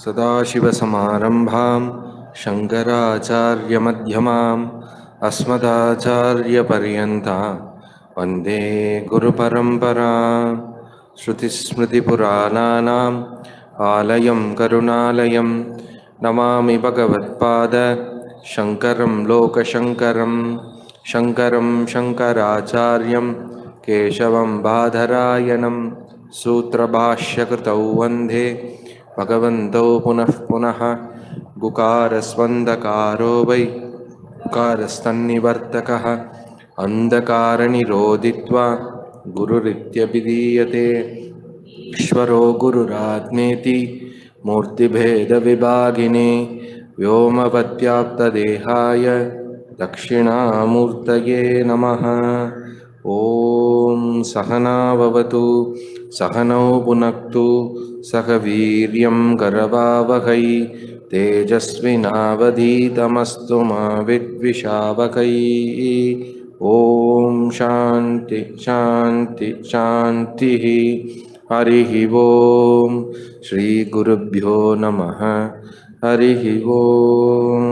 सदाशिवसमारम्भां शङ्कराचार्यमध्यमाम् अस्मदाचार्यपर्यन्तां वन्दे गुरुपरम्परा श्रुतिस्मृतिपुराणानाम् आलयं करुणालयं नमामि भगवत्पाद शङ्करं लोकशङ्करं शङ्करं शङ्कराचार्यं केशवं बाधरायणं सूत्रभाष्यकृतौ वन्दे भगवन्तौ पुनः पुनः गुकारस्वन्दकारो वै गुकारस्तन्निवर्तकः अन्धकारनिरोधित्वा गुरुरित्यभिधीयते ईश्वरो गुरुरात्मेति मूर्तिभेदविभागिने व्योमवद्व्याप्तदेहाय दक्षिणामूर्तये नमः ॐ सहना भवतु सहनौ पुनक्तु सह वीर्यं करवावहै तेजस्विनावधीतमस्तु मा विद्विषावकै ॐ शान्ति शान्ति शान्तिः हरिः ॐ श्रीगुरुभ्यो नमः हरिः ॐ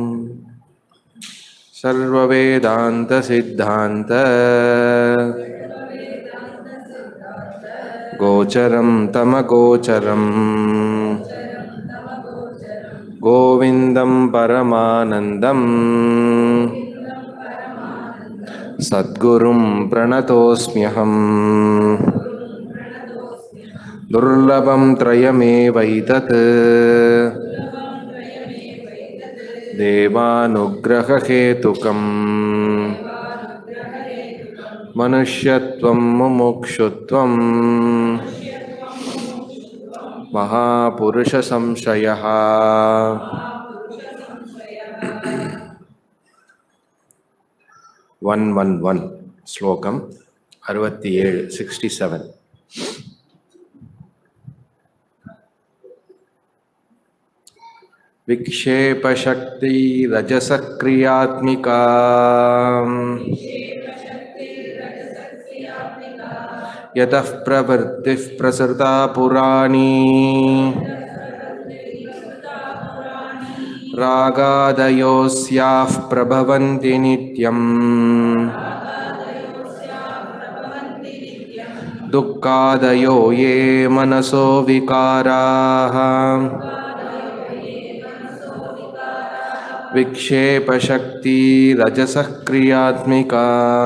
सर्ववेदान्तसिद्धान्त गोचरं तमगोचरम् गोविन्दं परमानन्दम् सद्गुरुं प्रणतोऽस्म्यहम् दुर्लभं त्रयमेवैतत् देवानुग्रहहेतुकम् मनुष्यत्वं मुमुक्षुत्वम् महापुरुषसंशयः ஒன் ஒன் ஒன் ஸ்லோகம் அறுபத்தி ஏழு சிக்ஸ்டி செவன் विक्षेपशक्तिरजसक्रियात्मिका यतः प्रवृत्तिः प्रसृता पुराणी रागादयोस्याः प्रभवन्ति नित्यम् दुःखादयो ये मनसो विकाराः विक्षेपशक्तिरजसः क्रियात्मिका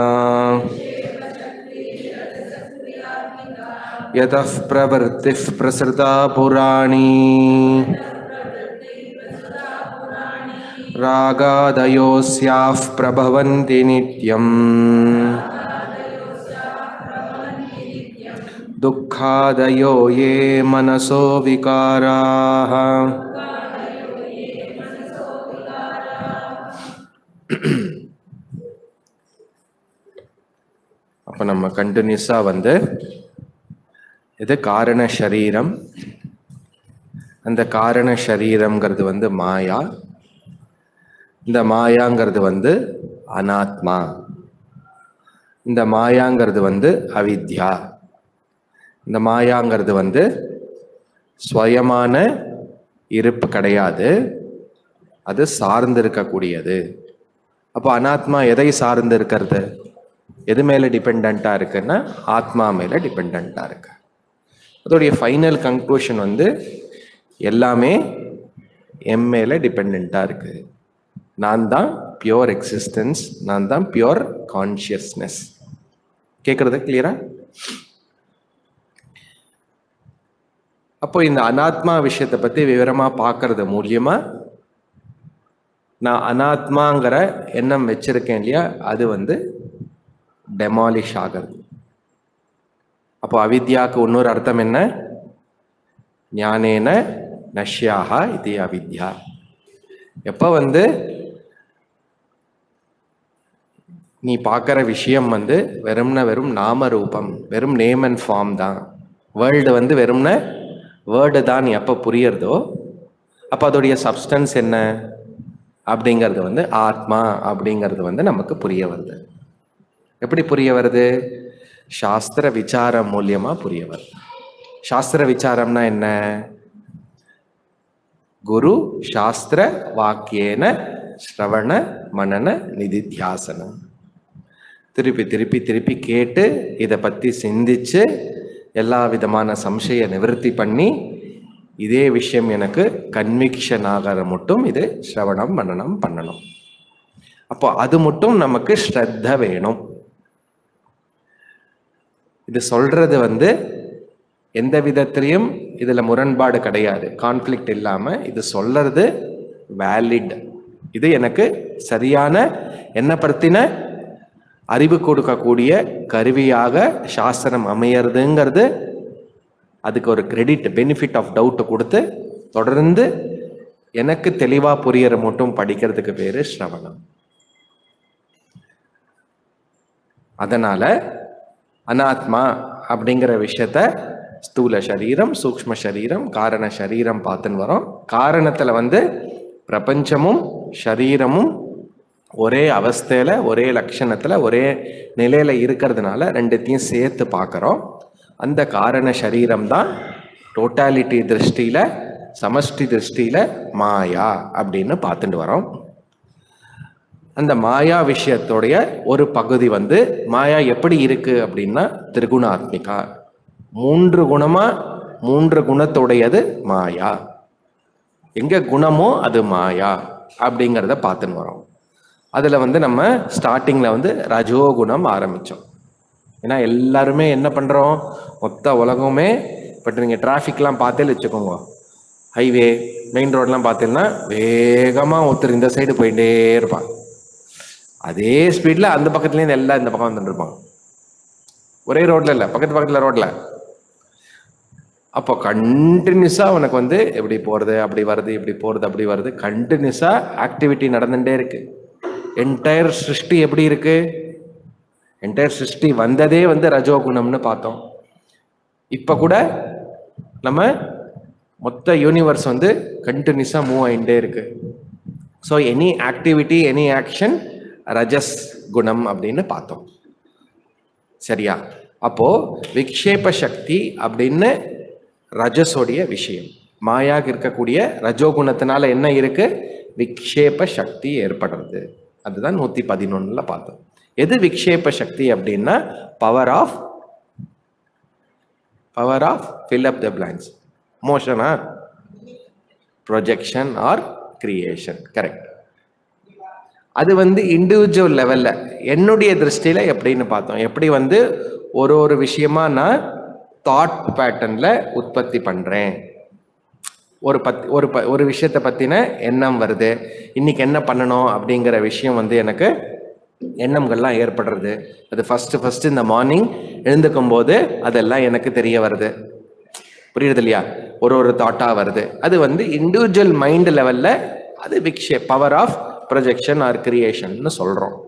यतः प्रवृत्तिः प्रसृता पुराणी रागादयोस्याः प्रभवन्ति नित्यम् दुःखादयो ये मनसो विकाराः அப்போ நம்ம கண்டினியூஸாக வந்து இது காரண சரீரம் அந்த காரண சரீரம்ங்கிறது வந்து மாயா இந்த மாயாங்கிறது வந்து அனாத்மா இந்த மாயாங்கிறது வந்து அவித்யா இந்த மாயாங்கிறது வந்து ஸ்வயமான இருப்பு கிடையாது அது சார்ந்து இருக்கக்கூடியது அப்போ அனாத்மா எதை சார்ந்து இருக்கிறது எது மேலே டிபெண்ட்டாக இருக்குன்னா ஆத்மா மேலே டிபெண்ட்டாக இருக்கு அதோடைய ஃபைனல் கன்க்ளூஷன் வந்து எல்லாமே எம் மேலே டிபெண்ட்டாக இருக்கு நான் தான் பியோர் எக்ஸிஸ்டன்ஸ் நான் தான் பியோர் கான்ஷியஸ்னஸ் கேட்குறது கிளியரா அப்போ இந்த அனாத்மா விஷயத்தை பற்றி விவரமாக பார்க்கறது மூலியமா நான் அனாத்மாங்கிற எண்ணம் வச்சிருக்கேன் இல்லையா அது வந்து டெமாலிஷ் ஆகிறது அப்போ அவித்யாவுக்கு இன்னொரு அர்த்தம் என்ன ஞானேன நஷ்யாக இது அவித்யா எப்போ வந்து நீ பார்க்குற விஷயம் வந்து வெறும்ன வெறும் நாம ரூபம் வெறும் நேம் அண்ட் ஃபார்ம் தான் வேர்ல்டு வந்து வெறும்ன வேர்டு தான் எப்போ புரியறதோ அப்போ அதோடைய சப்ஸ்டன்ஸ் என்ன அப்படிங்கிறது வந்து ஆத்மா அப்படிங்கிறது வந்து நமக்கு புரிய வருது எப்படி புரிய வருது சாஸ்திர விசாரம் மூலியமா புரிய வருது சாஸ்திர விசாரம்னா என்ன குரு சாஸ்திர வாக்கியேன ஸ்ரவண மனன நிதித்தியாசனம் திருப்பி திருப்பி திருப்பி கேட்டு இதை பற்றி சிந்திச்சு எல்லா விதமான சம்சய நிவர்த்தி பண்ணி இதே விஷயம் எனக்கு கன்விக்ஷன் ஆகிற மட்டும் இது ஸ்ரவணம் மனனம் பண்ணணும் அப்போ அது மட்டும் நமக்கு ஸ்ரத்த வேணும் இது சொல்றது வந்து எந்த விதத்திலையும் இதுல முரண்பாடு கிடையாது கான்ஃப்ளிக்ட் இல்லாம இது சொல்றது வேலிட் இது எனக்கு சரியான என்ன பத்தின அறிவு கொடுக்கக்கூடிய கருவியாக சாஸ்திரம் அமையறதுங்கிறது அதுக்கு ஒரு கிரெடிட் பெனிஃபிட் ஆஃப் டவுட் கொடுத்து தொடர்ந்து எனக்கு தெளிவா புரியற மட்டும் படிக்கிறதுக்கு பேரு ஸ்ரவணம் அதனால அனாத்மா அப்படிங்கிற விஷயத்த ஸ்தூல சரீரம் சூக்ஷ்ம சரீரம் காரண சரீரம் பார்த்துன்னு வரோம் காரணத்துல வந்து பிரபஞ்சமும் சரீரமும் ஒரே அவஸ்தையில ஒரே லட்சணத்துல ஒரே நிலையில இருக்கிறதுனால ரெண்டுத்தையும் சேர்த்து பார்க்குறோம் அந்த காரண சரீரம் தான் டோட்டாலிட்டி திருஷ்டியில சமஷ்டி திருஷ்டியில மாயா அப்படின்னு பார்த்துட்டு வரோம் அந்த மாயா விஷயத்துடைய ஒரு பகுதி வந்து மாயா எப்படி இருக்கு அப்படின்னா திரிகுணாத்மிகா மூன்று குணமா மூன்று குணத்துடையது மாயா எங்க குணமோ அது மாயா அப்படிங்கிறத பார்த்துன்னு வரோம் அதில் வந்து நம்ம ஸ்டார்டிங்கில் வந்து ரஜோகுணம் ஆரம்பித்தோம் ஏன்னா எல்லாருமே என்ன பண்ணுறோம் மொத்த உலகமே பட் நீங்கள் டிராஃபிக்லாம் பார்த்தே வச்சுக்கோங்க ஹைவே மெயின் ரோட்லாம் பார்த்தீங்கன்னா வேகமாக ஒருத்தர் இந்த சைடு போயிட்டே இருப்பான் அதே ஸ்பீடில் அந்த பக்கத்துலேருந்து எல்லாம் இந்த பக்கம் வந்துட்டு இருப்பாங்க ஒரே ரோட்ல இல்லை பக்கத்து பக்கத்தில் ரோட்ல அப்போ கண்டினியூஸாக உனக்கு வந்து எப்படி போகிறது அப்படி வருது இப்படி போகிறது அப்படி வருது கண்டினியூஸாக ஆக்டிவிட்டி நடந்துகிட்டே இருக்கு என்டையர் சிருஷ்டி எப்படி இருக்கு என்டையர் சிருஷ்டி வந்ததே வந்து ரஜோகுணம்னு பார்த்தோம் இப்போ கூட நம்ம மொத்த யூனிவர்ஸ் வந்து கண்டினியூஸாக மூவ் ஆகிட்டே இருக்கு so any activity any action ரஜஸ் குணம் அப்படின்னு பார்த்தோம் சரியா அப்போ விக்ஷேப சக்தி அப்படின்னு ரஜஸோடைய விஷயம் மாயாக இருக்கக்கூடிய ரஜோகுணத்தினால என்ன இருக்கு விக்ஷேப சக்தி ஏற்படுறது அதுதான் நூத்தி பதினொன்னுல பார்த்தோம் எது விக்ஷேப சக்தி அப்படின்னா power of power of fill up the blanks மோஷனா ப்ரொஜெக்ஷன் ஆர் கிரியேஷன் கரெக்ட் அது வந்து இண்டிவிஜுவல் லெவல்ல என்னுடைய திருஷ்டியில எப்படின்னு பார்த்தோம் எப்படி வந்து ஒரு ஒரு விஷயமா நான் தாட் பேட்டர்ன்ல உற்பத்தி பண்றேன் ஒரு பத் ஒரு ப ஒரு விஷயத்தை பத்தின எண்ணம் வருது இன்னைக்கு என்ன பண்ணணும் அப்படிங்கிற விஷயம் வந்து எனக்கு எண்ணங்கள்லாம் ஏற்படுறது அது ஃபர்ஸ்ட் ஃபர்ஸ்ட் இந்த மார்னிங் எழுந்துக்கும் போது அதெல்லாம் எனக்கு தெரிய வருது புரியுது இல்லையா ஒரு ஒரு தாட்டா வருது அது வந்து இண்டிவிஜுவல் மைண்ட் லெவல்ல அது விக்ஷே பவர் ஆஃப் ப்ரொஜெக்ஷன் ஆர் கிரியேஷன்னு சொல்றோம்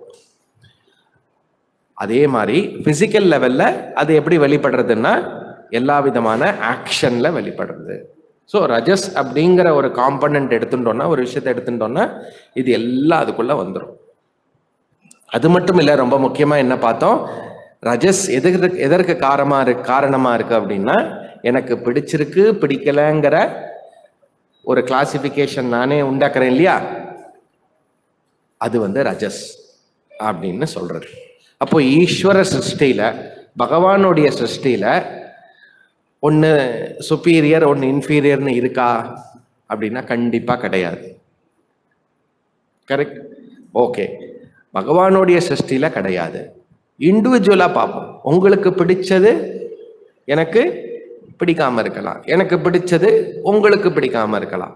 அதே மாதிரி பிசிக்கல் லெவல்ல அது எப்படி வெளிப்படுறதுன்னா எல்லா விதமான ஆக்ஷன்ல வெளிப்படுறது ஸோ ரஜஸ் அப்படிங்கிற ஒரு காம்பனண்ட் எடுத்துட்டோம்னா ஒரு விஷயத்தை எடுத்துட்டோம்னா இது எல்லாம் அதுக்குள்ள வந்துடும் அது மட்டும் இல்லை ரொம்ப முக்கியமா என்ன பார்த்தோம் ரஜஸ் எதற்கு எதற்கு காரமா இருக்கு காரணமா இருக்கு அப்படின்னா எனக்கு பிடிச்சிருக்கு பிடிக்கலங்கிற ஒரு கிளாசிபிகேஷன் நானே உண்டாக்குறேன் இல்லையா அது வந்து ரஜஸ் அப்படின்னு சொல்றது அப்போ ஈஸ்வர சிருஷ்டியில பகவானுடைய சிருஷ்டியில ஒன்று சுப்பீரியர் ஒன்று இன்ஃபீரியர்னு இருக்கா அப்படின்னா கண்டிப்பா கிடையாது கரெக்ட் ஓகே பகவானுடைய சிருஷ்டியில கிடையாது இண்டிவிஜுவலா பார்ப்போம் உங்களுக்கு பிடிச்சது எனக்கு பிடிக்காம இருக்கலாம் எனக்கு பிடிச்சது உங்களுக்கு பிடிக்காம இருக்கலாம்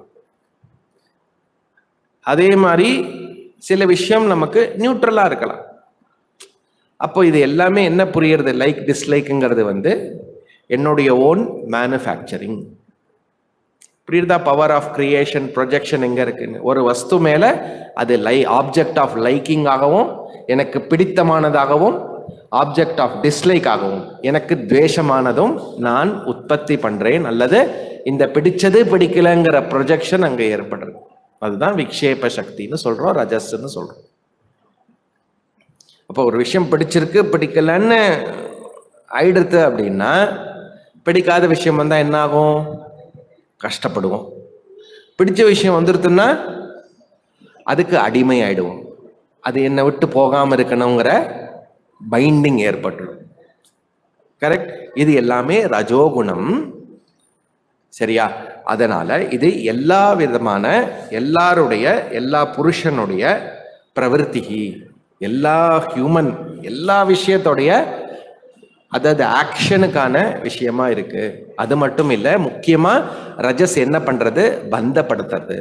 அதே மாதிரி சில விஷயம் நமக்கு நியூட்ரலா இருக்கலாம் அப்போ இது எல்லாமே என்ன புரியறது லைக் டிஸ்லைக்குங்கிறது வந்து என்னுடைய ஓன் மேனுஃபேக்சரிங் புரியுதா பவர் ஆஃப் கிரியேஷன் ப்ரொஜெக்ஷன் எங்க இருக்குன்னு ஒரு வஸ்து மேல அது லை ஆப்ஜெக்ட் ஆஃப் லைக்கிங் ஆகவும் எனக்கு பிடித்தமானதாகவும் ஆப்ஜெக்ட் ஆஃப் டிஸ்லைக் ஆகவும் எனக்கு துவேஷமானதும் நான் உற்பத்தி பண்றேன் அல்லது இந்த பிடிச்சது பிடிக்கலங்கிற ப்ரொஜெக்ஷன் அங்க ஏற்படுறது அதுதான் விக்ஷேப சக்தின்னு சொல்றோம் ரஜஸ்ன்னு சொல்றோம் அப்போ ஒரு விஷயம் பிடிச்சிருக்கு பிடிக்கலன்னு ஆயிடுது அப்படின்னா பிடிக்காத விஷயம் வந்தா என்ன ஆகும் கஷ்டப்படுவோம் பிடிச்ச விஷயம் வந்துருதுன்னா அதுக்கு அடிமை ஆயிடுவோம் அது என்னை விட்டு போகாம இருக்கணுங்கிற பைண்டிங் ஏற்பட்டுடும் கரெக்ட் இது எல்லாமே ரஜோகுணம் சரியா அதனால இது எல்லா விதமான எல்லாருடைய எல்லா புருஷனுடைய பிரவருத்திகி எல்லா ஹியூமன் எல்லா விஷயத்தோடைய அதாவது ஆக்ஷனுக்கான விஷயமா இருக்கு அது மட்டும் இல்ல முக்கியமா ரஜஸ் என்ன பண்றது பந்தப்படுத்துறது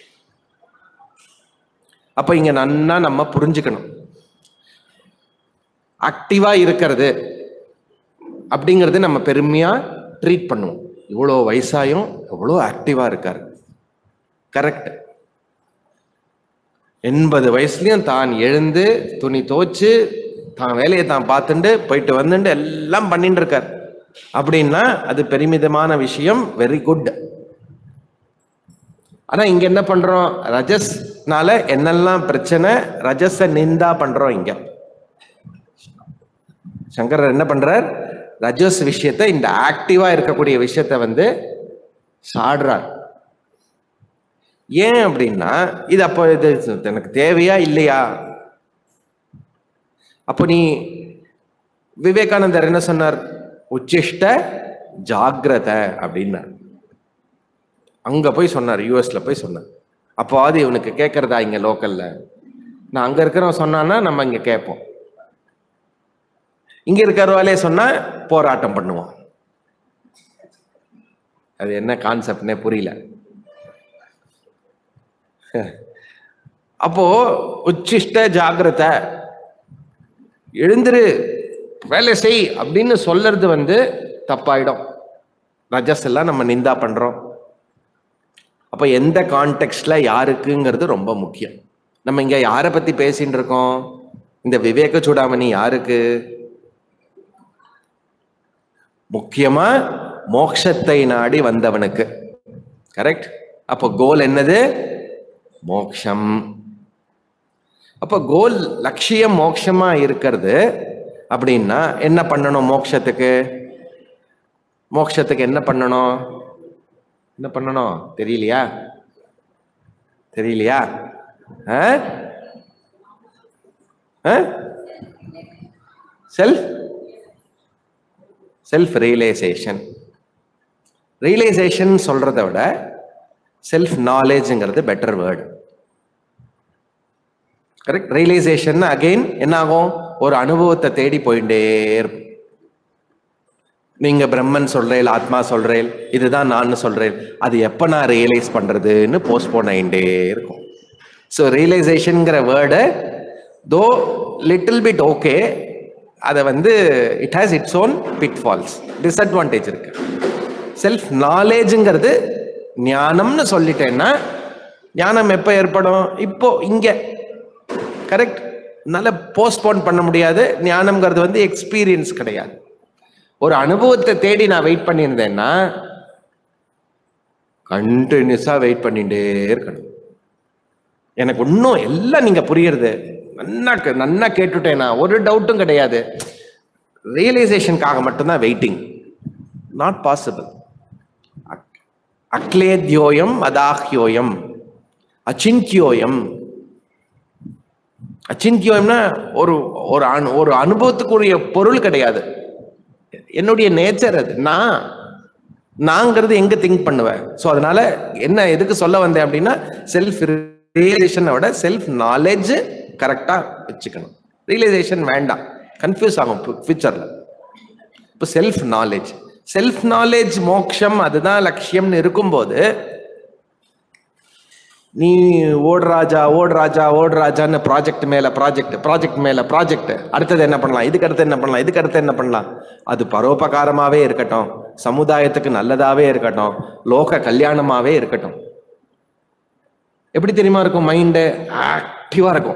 அப்ப இங்க நன்னா நம்ம புரிஞ்சுக்கணும் ஆக்டிவா இருக்கிறது அப்படிங்கிறது நம்ம பெருமையா ட்ரீட் பண்ணுவோம் இவ்வளோ வயசாயும் எவ்வளோ ஆக்டிவா இருக்காரு கரெக்ட் எண்பது வயசுலயும் தான் எழுந்து துணி துவைச்சு தான் வேலையை தான் பார்த்துட்டு போயிட்டு வந்துட்டு எல்லாம் பண்ணிட்டு இருக்கார் அப்படின்னா அது பெருமிதமான விஷயம் வெரி குட் ஆனா இங்க என்ன பண்றோம் ரஜஸ்னால என்னெல்லாம் பிரச்சனை ரஜஸ நிந்தா பண்றோம் இங்க சங்கரர் என்ன பண்றார் ரஜஸ் விஷயத்தை இந்த ஆக்டிவா இருக்கக்கூடிய விஷயத்தை வந்து சாடுறார் ஏன் அப்படின்னா இது அப்போ இது எனக்கு தேவையா இல்லையா அப்போ நீ விவேகானந்தர் என்ன சொன்னார் உச்சிஷ்ட ஜாகிரத அப்படின்னார் அங்க போய் சொன்னார் யூஎஸ்ல போய் சொன்னார் அப்போ அது இவனுக்கு கேட்கறதா இங்க லோக்கல்ல நான் அங்க இருக்கிறவன் சொன்னான்னா நம்ம இங்க கேட்போம் இங்க இருக்கிறவாலே சொன்னா போராட்டம் பண்ணுவோம் அது என்ன கான்செப்ட்னே புரியல அப்போ உச்சிஷ்ட ஜாகிரத எழுந்திரு வேலை செய் அப்படின்னு சொல்லறது வந்து தப்பாயிடும் ரஜஸ் எல்லாம் நம்ம நிந்தா பண்றோம் அப்ப எந்த கான்டெக்ட்ல யாருக்குங்கிறது ரொம்ப முக்கியம் நம்ம இங்க யாரை பத்தி பேசிட்டு இருக்கோம் இந்த விவேக சூடாமணி யாருக்கு முக்கியமா மோட்சத்தை நாடி வந்தவனுக்கு கரெக்ட் அப்போ கோல் என்னது மோக்ஷம் அப்ப கோல் லட்சியம் மோட்சமா இருக்கிறது அப்படின்னா என்ன பண்ணணும் மோட்சத்துக்கு மோட்சத்துக்கு என்ன பண்ணணும் என்ன பண்ணணும் தெரியலையா தெரியலையா செல்ஃப் செல்ஃப் ரியலைசேஷன் ரியலைசேஷன் சொல்றத விட செல்ஃப் நாலேஜ்ங்கிறது better word correct realisation again என்ன ஆகும் ஒரு அனுபவத்தை தேடி போயிட்டே இருக்கும் நீங்க பிரம்மன் சொல்றேன் ஆத்மா சொல்றேன் இதுதான் நான் சொல்றேன் அது எப்ப நான் ரியலைஸ் பண்றதுன்னு போஸ்ட்போன் ஆயிட்டே இருக்கும் ஸோ ரியலைசேஷனுங்கிற word though little bit okay அதை வந்து it has its own pitfalls disadvantage இருக்கு செல்ஃப் நாலேஜுங்கிறது ஞானம்னு சொல்லிட்டேன்னா ஞானம் எப்போ ஏற்படும் இப்போ இங்க கரெக்ட் நல்ல போஸ்ட்போன் பண்ண முடியாது ஞானம்ங்கிறது வந்து எக்ஸ்பீரியன்ஸ் கிடையாது ஒரு அனுபவத்தை தேடி நான் வெயிட் பண்ணியிருந்தேன்னா கண்டினியூஸா வெயிட் பண்ணிட்டே இருக்கணும் எனக்கு இன்னும் எல்லாம் நீங்க புரியுறது நன்னா கே- நன்னா கேட்டுட்டேனா ஒரு டவுட்டும் கிடையாது ரியலைசேஷனுக்காக மட்டும்தான் வெயிட்டிங் நாட் பாசிபிள் அக்லேத்யோயம் அதாஹ்யோயம் அச்சிந்தியோயம் அச்சிந்தியோயம்னா ஒரு ஒரு அனு- ஒரு அனுபவத்துக்குரிய பொருள் கிடையாது என்னுடைய நேச்சர் அது நான் நாங்கிறது எங்க திங்க் பண்ணுவேன் ஸோ அதனால என்ன எதுக்கு சொல்ல வந்தேன் அப்படின்னா செல்ஃப் ரியலைசேஷனை விட செல்ஃப் நாலேஜ் கரெக்டா வச்சுக்கணும் ரியலைசேஷன் வேண்டாம் கன்ஃபியூஸ் ஆகும் ஃபியூச்சர்ல இப்போ செல்ஃப் நாலேஜ் செல்ஃப் நாலேஜ் மோக்ஷம் அதுதான் லட்சியம்னு இருக்கும்போது நீ ஓடு ராஜா ஓடு ராஜா ஓடு ராஜான்னு ப்ராஜெக்ட் மேல ப்ராஜெக்ட் ப்ராஜெக்ட் மேல ப்ராஜெக்ட் அடுத்தது என்ன பண்ணலாம் இதுக்கு அடுத்து என்ன பண்ணலாம் இதுக்கு அடுத்து என்ன பண்ணலாம் அது பரோபகாரமாவே இருக்கட்டும் சமுதாயத்துக்கு நல்லதாவே இருக்கட்டும் லோக கல்யாணமாவே இருக்கட்டும் எப்படி தெரியுமா இருக்கும் மைண்டு ஆக்டிவா இருக்கும்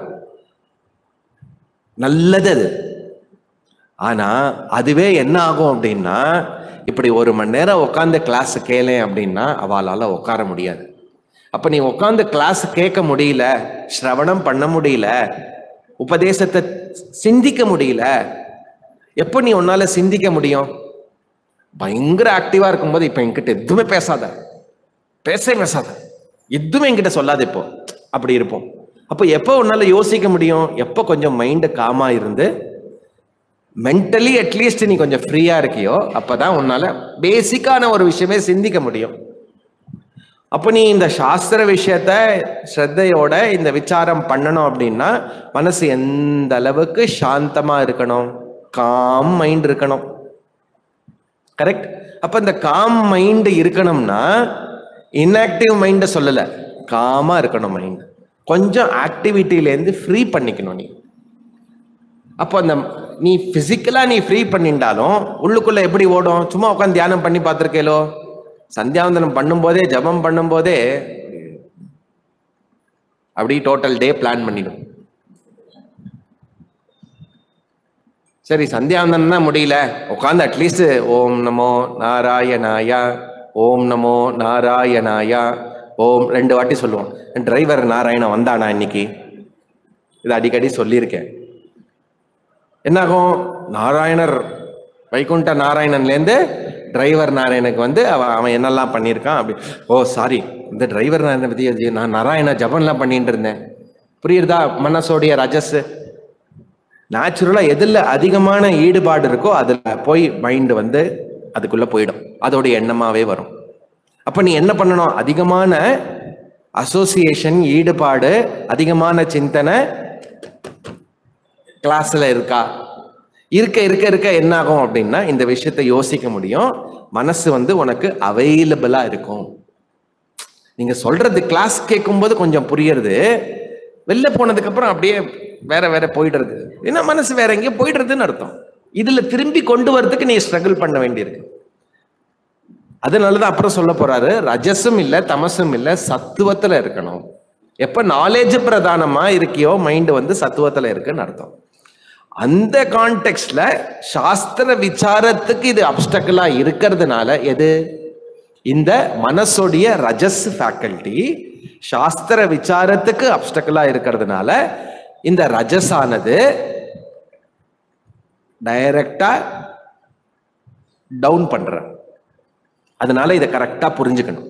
நல்லது அது ஆனா அதுவே என்ன ஆகும் அப்படின்னா இப்படி ஒரு மணி நேரம் உட்காந்து கிளாஸ் கேளேன் அப்படின்னா அவளால உட்கார முடியாது அப்ப நீ உட்காந்து கிளாஸ் கேட்க முடியல ஸ்ரவணம் பண்ண முடியல உபதேசத்தை சிந்திக்க முடியல எப்போ நீ உன்னால சிந்திக்க முடியும் பயங்கர ஆக்டிவா இருக்கும்போது இப்ப என்கிட்ட எதுவுமே பேசாத பேசவே பேசாத எதுவுமே என்கிட்ட சொல்லாது இப்போ அப்படி இருப்போம் அப்போ எப்போ உன்னால யோசிக்க முடியும் எப்போ கொஞ்சம் மைண்டு காமா இருந்து மென்டலி அட்லீஸ்ட் நீ கொஞ்சம் ஃப்ரீயா இருக்கியோ அப்பதான் உன்னால பேசிக்கான ஒரு விஷயமே சிந்திக்க முடியும் அப்போ நீ இந்த சாஸ்திர விஷயத்த ஸ்ரத்தையோட இந்த விசாரம் பண்ணணும் அப்படின்னா மனசு எந்த அளவுக்கு சாந்தமா இருக்கணும் காம் மைண்ட் இருக்கணும் கரெக்ட் அப்ப இந்த காம் மைண்ட் இருக்கணும்னா இன்ஆக்டிவ் மைண்டை சொல்லல காமா இருக்கணும் மைண்ட் கொஞ்சம் ஆக்டிவிட்டிலேருந்து ஃப்ரீ பண்ணிக்கணும் நீ அப்போ அந்த நீ பிசிக்கலா நீ ஃப்ரீ பண்ணிட்டாலும் உள்ளுக்குள்ள எப்படி ஓடும் சும்மா உட்காந்து தியானம் பண்ணி பார்த்துருக்கேலோ சந்தியாவந்தனம் பண்ணும்போதே ஜபம் பண்ணும்போதே அப்படி டோட்டல் டே பிளான் பண்ணிடும் சரி சந்தியாவந்தனம் முடியல உட்காந்து அட்லீஸ்ட் ஓம் நமோ நாராயணாயா ஓம் நமோ நாராயணாயா ஓம் ரெண்டு வாட்டி சொல்லுவோம் டிரைவர் நாராயணன் வந்தானா இன்னைக்கு இது அடிக்கடி சொல்லியிருக்கேன் என்னாகும் நாராயணர் வைகுண்ட நாராயணன்லேருந்து டிரைவர் நாராயணனுக்கு வந்து அவன் அவன் என்னெல்லாம் பண்ணியிருக்கான் அப்படி ஓ சாரி இந்த டிரைவர் நாராயணனை பற்றி அது நான் நாராயண ஜபம்லாம் பண்ணிட்டு இருந்தேன் புரியுறதா மனசோடைய ரஜஸ் நேச்சுரலாக எதில் அதிகமான ஈடுபாடு இருக்கோ அதில் போய் மைண்டு வந்து அதுக்குள்ளே போயிடும் அதோடைய எண்ணமாவே வரும் அப்போ நீ என்ன பண்ணணும் அதிகமான அசோசியேஷன் ஈடுபாடு அதிகமான சிந்தனை கிளாஸ்ல இருக்கா இருக்க இருக்க இருக்க என்ன ஆகும் அப்படின்னா இந்த விஷயத்தை யோசிக்க முடியும் மனசு வந்து உனக்கு அவைலபிளா இருக்கும் நீங்க சொல்றது கிளாஸ் கேட்கும்போது கொஞ்சம் புரியறது வெளில போனதுக்கு அப்புறம் அப்படியே வேற வேற போயிடுறது ஏன்னா மனசு வேற எங்கேயோ போயிடுறதுன்னு அர்த்தம் இதுல திரும்பி கொண்டு வரதுக்கு நீ ஸ்ட்ரகிள் பண்ண வேண்டியிருக்கு அதனாலதான் அப்புறம் சொல்ல போறாரு ரஜஸும் இல்ல தமசும் இல்ல சத்துவத்துல இருக்கணும் எப்ப நாலேஜ் பிரதானமா இருக்கியோ மைண்ட் வந்து சத்துவத்துல இருக்குன்னு அர்த்தம் அந்த கான்டெக்ட்ல சாஸ்திர விசாரத்துக்கு இது அப்டக்கலா இருக்கிறதுனால எது இந்த மனசோடைய ரஜஸ் ஃபேக்கல்டி சாஸ்திர விசாரத்துக்கு அப்டக்கலா இருக்கிறதுனால இந்த ரஜஸானது டைரக்டா டவுன் பண்ற அதனால இதை கரெக்டா புரிஞ்சுக்கணும்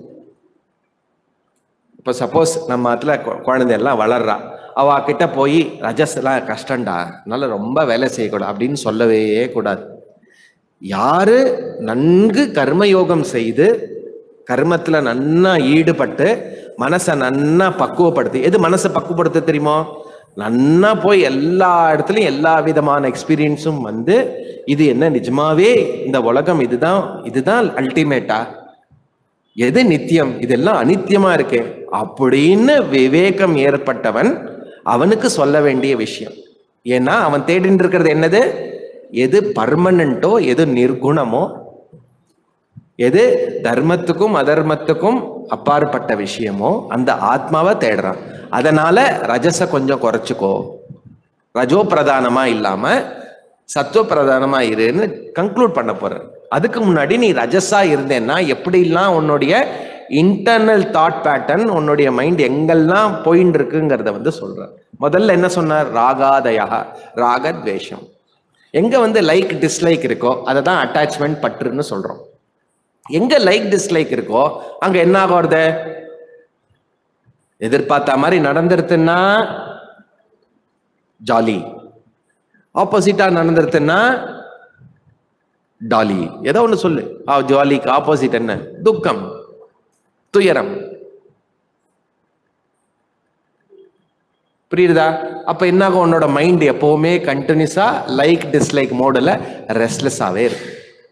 இப்போ சப்போஸ் நம்ம அதுல கு- குழந்தை எல்லாம் வளர்றா அவ கிட்ட போய் ரஜஸ் எல்லாம் கஷ்டம்டா அதனால ரொம்ப வேலை செய்யக்கூடாது அப்படின்னு சொல்லவே கூடாது யாரு நன்கு கர்மயோகம் செய்து கர்மத்துல நன்னா ஈடுபட்டு மனசை நன்னா பக்குவப்படுத்தி எது மனசை பக்குவப்படுத்த தெரியுமோ நன்னா போய் எல்லா இடத்துலயும் எல்லா விதமான எக்ஸ்பீரியன்ஸும் வந்து இது என்ன நிஜமாவே இந்த உலகம் இதுதான் இதுதான் அல்டிமேட்டா எது நித்தியம் இதெல்லாம் அனித்தியமா இருக்கே அப்படின்னு விவேகம் ஏற்பட்டவன் அவனுக்கு சொல்ல வேண்டிய விஷயம் ஏன்னா அவன் தேடிட்டு இருக்கிறது என்னது எது பர்மனண்டோ எது நிர்குணமோ எது தர்மத்துக்கும் அதர்மத்துக்கும் அப்பாற்பட்ட விஷயமோ அந்த ஆத்மாவை தேடுறான் அதனால ரஜஸ கொஞ்சம் குறைச்சுக்கோ ரஜோ பிரதானமா இல்லாம சத்துவ பிரதானமா இருன்னு கன்க்ளூட் பண்ண போற அதுக்கு முன்னாடி நீ ரஜஸா இருந்தேன்னா எப்படிலாம் உன்னுடைய இன்டர்னல் தாட் பேட்டர்ன் உன்னுடைய மைண்ட் எங்கெல்லாம் போயின்னு இருக்குங்கிறத வந்து சொல்ற முதல்ல என்ன சொன்னார் ராகாதயா ராகத்வேஷம் எங்க வந்து லைக் டிஸ்லைக் இருக்கோ அதை தான் அட்டாச்மெண்ட் பற்றுன்னு சொல்றோம் எங்க லைக் டிஸ்லைக் இருக்கோ அங்க என்ன ஆகுறது எதிர்பார்த்த மாதிரி நடந்துருதுன்னா ஜாலி ஆப்போசிட்டா நடந்துருதுன்னா டாலி ஏதோ ஒண்ணு சொல்லு ஆ ஜாலிக்கு ஆப்போசிட் என்ன துக்கம் துயரம் புரியுதா அப்ப என்ன ஆகும் உன்னோட மைண்ட் எப்பவுமே கண்டினியூஸா லைக் டிஸ்லைக் மோடில் ரெஸ்ட்லெஸ்ஸாவே இருக்கு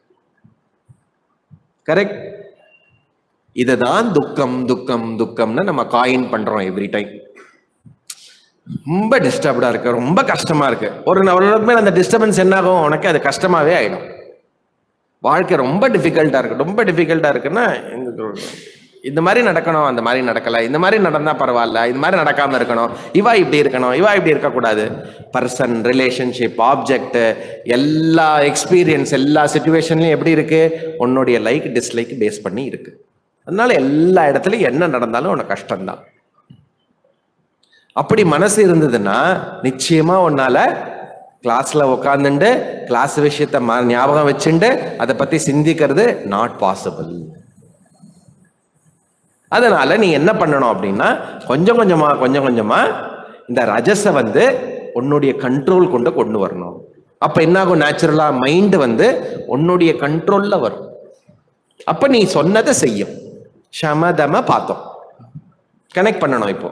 கரெக்ட் இதுதான் துக்கம் துக்கம் துக்கம்னு நம்ம காயின் பண்றோம் எவ்ரி டைம் ரொம்ப டிஸ்டர்ப்டா இருக்கு ரொம்ப கஷ்டமா இருக்கு ஒரு ஒரு மேல அந்த டிஸ்டர்பன்ஸ் என்ன ஆகும் உனக்கு அது கஷ்டமாவே ஆயிடும் வாழ்க்கை ரொம்ப டிஃபிகல்ட்டா இருக்கு ரொம்ப டிஃபிகல்ட்டா இருக்குன்னா இந்த- இந்த மாதிரி நடக்கணும் அந்த மாதிரி நடக்கல இந்த மாதிரி நடந்தா பரவாயில்ல இந்த மாதிரி நடக்காம இருக்கணும் இவா இப்படி இருக்கணும் இவா இப்படி இருக்கக்கூடாது பர்சன் ரிலேஷன்ஷிப் ஆப்ஜெக்ட் எல்லா எக்ஸ்பீரியன்ஸ் எல்லா சுச்சுவேஷன்லயும் எப்படி இருக்கு உன்னுடைய லைக் டிஸ்லைக் பேஸ் பண்ணி இருக்கு அதனால எல்லா இடத்துலயும் என்ன நடந்தாலும் உனக்கு கஷ்டம்தான் அப்படி மனசு இருந்ததுன்னா நிச்சயமா உன்னால கிளாஸ்ல உட்காந்துண்டு கிளாஸ் விஷயத்த ம- ஞாபகம் வச்சுண்டு அதை பத்தி சிந்திக்கிறது நாட் பாசிபிள் அதனால நீ என்ன பண்ணணும் அப்படின்னா கொஞ்சம் கொஞ்சமா கொஞ்சம் கொஞ்சமா இந்த ரஜஸை வந்து உன்னுடைய கண்ட்ரோல் கொண்டு கொண்டு வரணும் அப்ப என்ன ஆகும் நேச்சுரலா மைண்ட் வந்து உன்னுடைய கண்ட்ரோல்ல வரும் அப்ப நீ சொன்னதை செய்யும் சமதம பார்த்தோம் கனெக்ட் பண்ணணும் இப்போ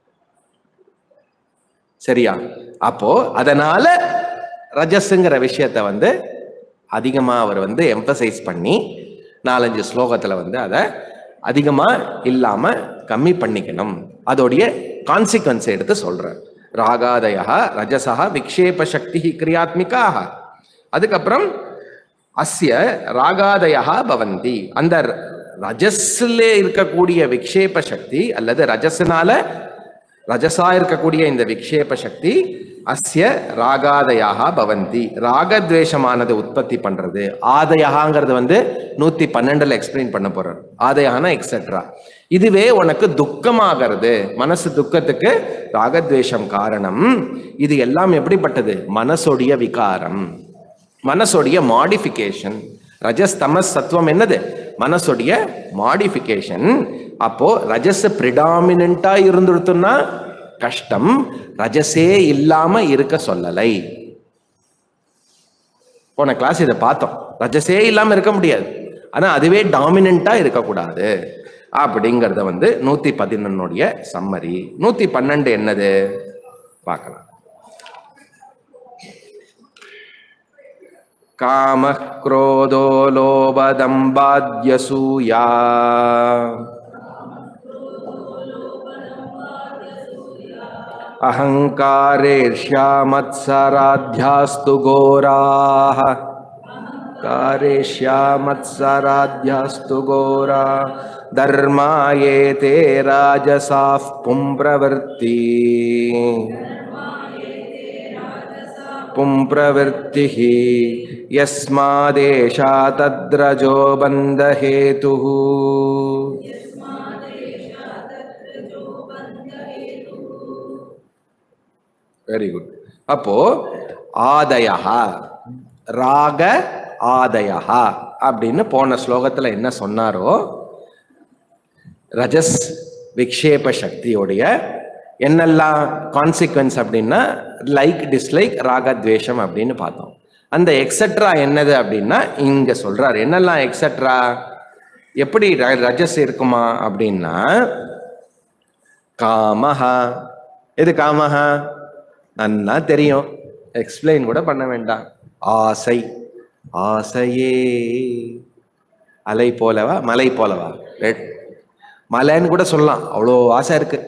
சரியா அப்போ அதனால ரஜஸுங்கிற விஷயத்தை வந்து அதிகமா அவர் வந்து எம்பசைஸ் பண்ணி நாலஞ்சு ஸ்லோகத்துல வந்து அதை அதிகமா இல்லாம கம்மி பண்ணிக்கணும் அதோடைய கான்சிக்வன்ஸ் எடுத்து சொல்றார் ராகாதயா ரஜசா விக்ஷேப சக்தி கிரியாத்மிகாக அதுக்கப்புறம் அஸ்ய ராகாதயா பவந்தி அந்த ரஜஸ்ல இருக்கக்கூடிய விக்ஷேப சக்தி அல்லது ரஜஸ்னால ரஜசா இருக்கக்கூடிய இந்த விக்ஷேப சக்தி அஸ்ய ராகாதயாக பவந்தி ராகத்வேஷமானது உற்பத்தி பண்றது ஆதயகாங்கிறது வந்து நூத்தி பன்னெண்டுல எக்ஸ்பிளைன் பண்ண போறார் ஆதயகானா எக்ஸெட்ரா இதுவே உனக்கு துக்கமாகிறது மனசு துக்கத்துக்கு ராகத்வேஷம் காரணம் இது எல்லாம் எப்படிப்பட்டது மனசோடைய விகாரம் மனசோடைய மாடிஃபிகேஷன் ரஜஸ் தமஸ் சத்துவம் என்னது மனசோடைய மாடிஃபிகேஷன் அப்போ ரஜஸ் பிரிடாமினா இருந்துருத்துன்னா கஷ்டம் ரஜஸே இல்லாம இருக்க சொல்லலை போன கிளாஸ் இதை பார்த்தோம் ரஜஸே இல்லாம இருக்க முடியாது ஆனா அதுவே டாமினண்டா இருக்கக்கூடாது அப்படிங்கறத வந்து நூத்தி பதினொன்னுடைய சம்மரி நூத்தி பன்னெண்டு என்னது பார்க்கலாம் कामः क्रोधो लोभदम्बाद्यसूया अहङ्कारेष्यामत्सराध्यास्तु घोराः कारेष्यामत्सराध्यास्तु घोरा धर्मा ये ते राजसाः पुंप्रवृत्ति पुंप्रवृत्तिः यस्मादेशा तद्रजो बन्धहेतुः வெரி குட் அப்போ ஆதயா ராக ஆதயா அப்படின்னு போன ஸ்லோகத்துல என்ன சொன்னாரோ ரஜஸ் விக்ஷேப சக்தியோடைய என்னெல்லாம் கான்சிக்வன்ஸ் அப்படின்னா லைக் டிஸ்லைக் ராகத்வேஷம் அப்படின்னு பார்த்தோம் அந்த எக்ஸெட்ரா என்னது அப்படின்னா இங்க சொல்றாரு என்னெல்லாம் எக்ஸெட்ரா எப்படி ர- ரஜஸ் இருக்குமா அப்படின்னா காமஹா எது காமஹா நன்னா தெரியும் எக்ஸ்பிளைன் கூட பண்ண வேண்டாம் ஆசை ஆசையே அலை போலவா மலை போலவா ரெட் மலைன்னு கூட சொல்லலாம் அவ்வளோ ஆசை இருக்கு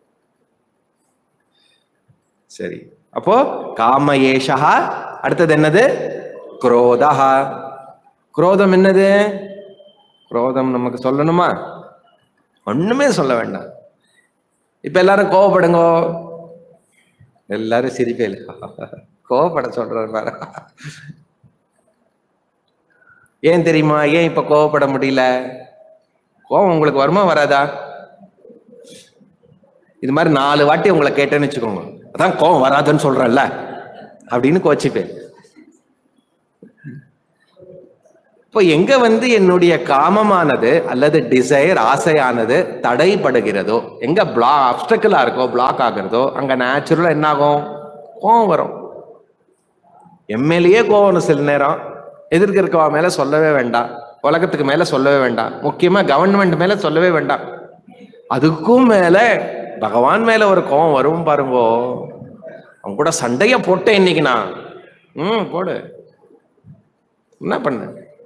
சரி அப்போ காம ஏஷா அடுத்தது என்னது குரோதா குரோதம் என்னது குரோதம் நமக்கு சொல்லணுமா ஒண்ணுமே சொல்ல வேண்டாம் இப்ப எல்லாரும் கோவப்படுங்க எல்லாரும் சிரிப்பே கோவப்பட சொல்றாரு பாரு ஏன் தெரியுமா ஏன் இப்ப கோவப்பட முடியல கோவம் உங்களுக்கு வருமா வராதா இது மாதிரி நாலு வாட்டி உங்களை கேட்டேன்னு வச்சுக்கோங்க அதான் கோவம் வராதுன்னு சொல்றேன்ல அப்படின்னு கோச்சிப்பேன் இப்போ எங்க வந்து என்னுடைய காமமானது அல்லது டிசைர் ஆசையானது தடைப்படுகிறதோ எங்க பிளா அப்டக்கிளா இருக்கோ பிளாக் ஆகுறதோ அங்க நேச்சுரலா என்ன ஆகும் கோவம் வரும் எம்எல்ஏ கோவம் வரும் சில நேரம் எதிர்க்க இருக்கவா மேல சொல்லவே வேண்டாம் உலகத்துக்கு மேல சொல்லவே வேண்டாம் முக்கியமா கவர்மெண்ட் மேல சொல்லவே வேண்டாம் அதுக்கும் மேல பகவான் மேல ஒரு கோவம் வரும் பாருங்கோ அவன் கூட சண்டைய போட்டேன் இன்னைக்கு நான் ம் போடு என்ன பண்ண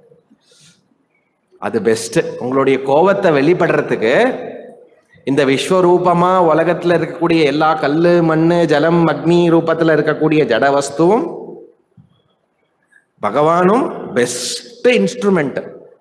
அது பெஸ்ட் உங்களுடைய கோவத்தை வெளிப்படுறதுக்கு இந்த விஸ்வரூபமா உலகத்துல இருக்கக்கூடிய எல்லா கல்லு மண்ணு ஜலம் அக்னி ரூபத்துல இருக்கக்கூடிய ஜட வஸ்துவும் பகவானும் பெஸ்ட் இன்ஸ்ட்ருமெண்ட்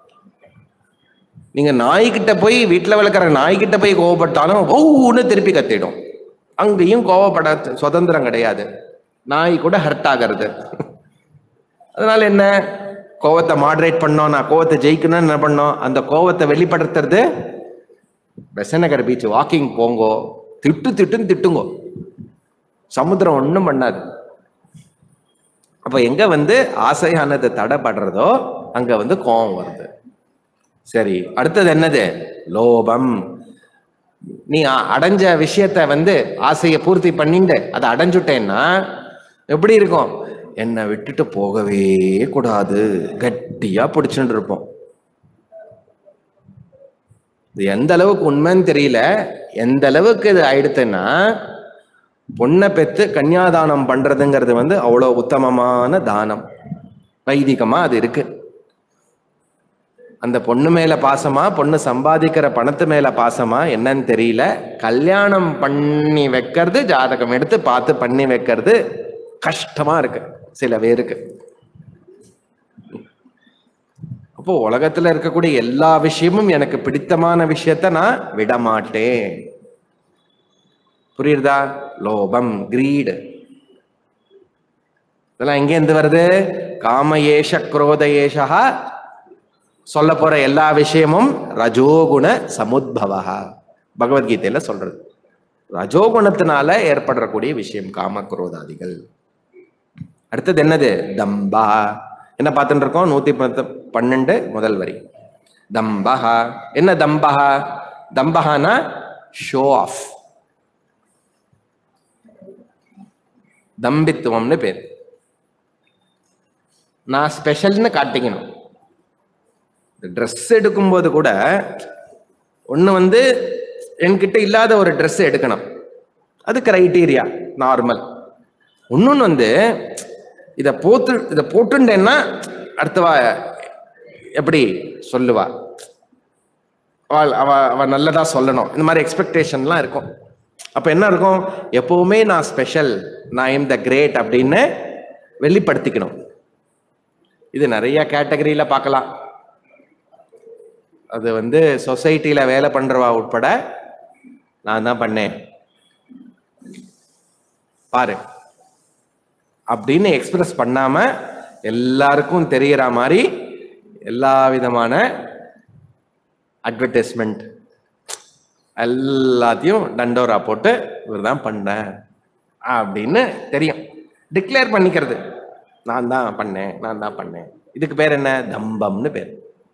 நீங்க நாய்கிட்ட போய் வீட்டுல வளர்க்குற நாய்கிட்ட போய் கோவப்பட்டாலும் ஒவ்வொன்று திருப்பி கத்திடும் அங்கேயும் கோவப்பட சுதந்திரம் கிடையாது நாய் கூட ஹர்ட் ஆகிறது அதனால என்ன கோவத்தை மாடரேட் பண்ணோம் நான் கோவத்தை ஜெயிக்கணும்னு என்ன பண்ணோம் அந்த கோவத்தை வெளிப்படுத்துறது பெசநகர் பீச் வாக்கிங் போங்கோ திட்டு திட்டுன்னு திட்டுங்கோ சமுத்திரம் ஒன்றும் பண்ணாது அப்ப எங்க வந்து ஆசையானது தடைப்படுறதோ அங்க வந்து கோபம் வருது சரி அடுத்தது என்னது லோபம் நீ அ- அடைஞ்ச விஷயத்த வந்து ஆசையை பூர்த்தி பண்ணிட்டு அதை அடைஞ்சுட்டேன்னா எப்படி இருக்கும் என்னை விட்டுட்டு போகவே கூடாது கட்டியா பிடிச்சுட்டு இருப்போம் இது எந்த அளவுக்கு உண்மைன்னு தெரியல எந்த அளவுக்கு இது ஆயிடுத்துன்னா பொண்ணை பெத்து கன்னியாதானம் பண்றதுங்கிறது வந்து அவ்வளோ உத்தமமான தானம் வைதிகமா அது இருக்கு அந்த பொண்ணு மேல பாசமா பொண்ணு சம்பாதிக்கிற பணத்து மேல பாசமா என்னன்னு தெரியல கல்யாணம் பண்ணி வைக்கிறது ஜாதகம் எடுத்து பார்த்து பண்ணி வைக்கிறது கஷ்டமா இருக்கு சில பேருக்கு அப்போ உலகத்துல இருக்கக்கூடிய எல்லா விஷயமும் எனக்கு பிடித்தமான விஷயத்த நான் விட மாட்டேன் புரியுறதா லோபம் கிரீடு இதெல்லாம் எங்கேருந்து வருது காமயேஷ குரோதயேஷா சொல்ல போற எல்லா விஷயமும் ரஜோகுண சமுத்பவா பகவத்கீதையில சொல்றது ரஜோகுணத்தினால ஏற்படக்கூடிய விஷயம் காம குரோதாதிகள் அடுத்தது என்னது தம்பா என்ன பார்த்துட்டு இருக்கோம் நூத்தி பத்து பன்னெண்டு முதல் வரி தம்பஹா என்ன தம்பஹா தம்பஹானா ஷோ ஆஃப் தம்பித்துவம்னு பேர் நான் ஸ்பெஷல்னு காட்டிக்கணும் ட்ரெஸ் எடுக்கும்போது கூட ஒன்று வந்து என்கிட்ட இல்லாத ஒரு ட்ரெஸ் எடுக்கணும் அது கிரைட்டீரியா நார்மல் இன்னொன்று வந்து இதை போத்து இதை போட்டுண்டேன்னா அடுத்தவா எப்படி சொல்லுவா அவள் அவ அவ நல்லதா சொல்லணும் இந்த மாதிரி எக்ஸ்பெக்டேஷன்லாம் இருக்கும் அப்போ என்ன இருக்கும் எப்பவுமே நான் ஸ்பெஷல் நான் எம் த கிரேட் அப்படின்னு வெளிப்படுத்திக்கணும் இது நிறைய கேட்டகரியில பார்க்கலாம் அது வந்து சொசைட்டில வேலை பண்றவா உட்பட நான் தான் பண்ணேன் பாரு அப்படின்னு எக்ஸ்பிரஸ் பண்ணாம எல்லாருக்கும் தெரியற மாதிரி எல்லா விதமான அட்வர்டைஸ்மெண்ட் எல்லாத்தையும் டண்டோரா போட்டு இவர் தான் பண்ணேன் அப்படின்னு தெரியும் டிக்ளேர் பண்ணிக்கிறது நான் தான் பண்ணேன் நான் தான் பண்ணேன் இதுக்கு பேர் என்ன தம்பம்னு பேர்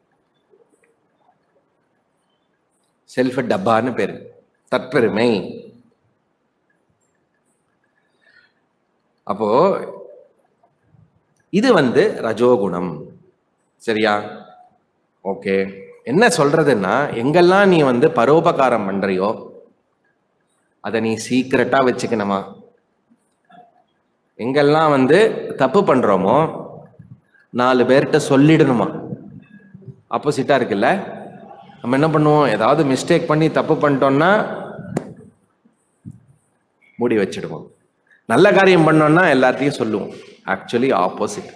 செல்ஃப் டப்பான்னு பேர் தற்பெருமை அப்போ இது வந்து ரஜோகுணம் சரியா ஓகே என்ன சொல்றதுன்னா எங்கெல்லாம் நீ வந்து பரோபகாரம் பண்றியோ அதை நீ சீக்கிரட்டா வச்சுக்கணுமா எங்கெல்லாம் வந்து தப்பு பண்றோமோ நாலு பேர்கிட்ட சொல்லிடணுமா ஆப்போசிட்டா இருக்குல்ல நம்ம என்ன பண்ணுவோம் ஏதாவது மிஸ்டேக் பண்ணி தப்பு பண்ணிட்டோம்னா மூடி வச்சிடுவோம் நல்ல காரியம் பண்ணோம்னா எல்லாத்தையும் சொல்லுவோம் ஆக்சுவலி ஆப்போசிட்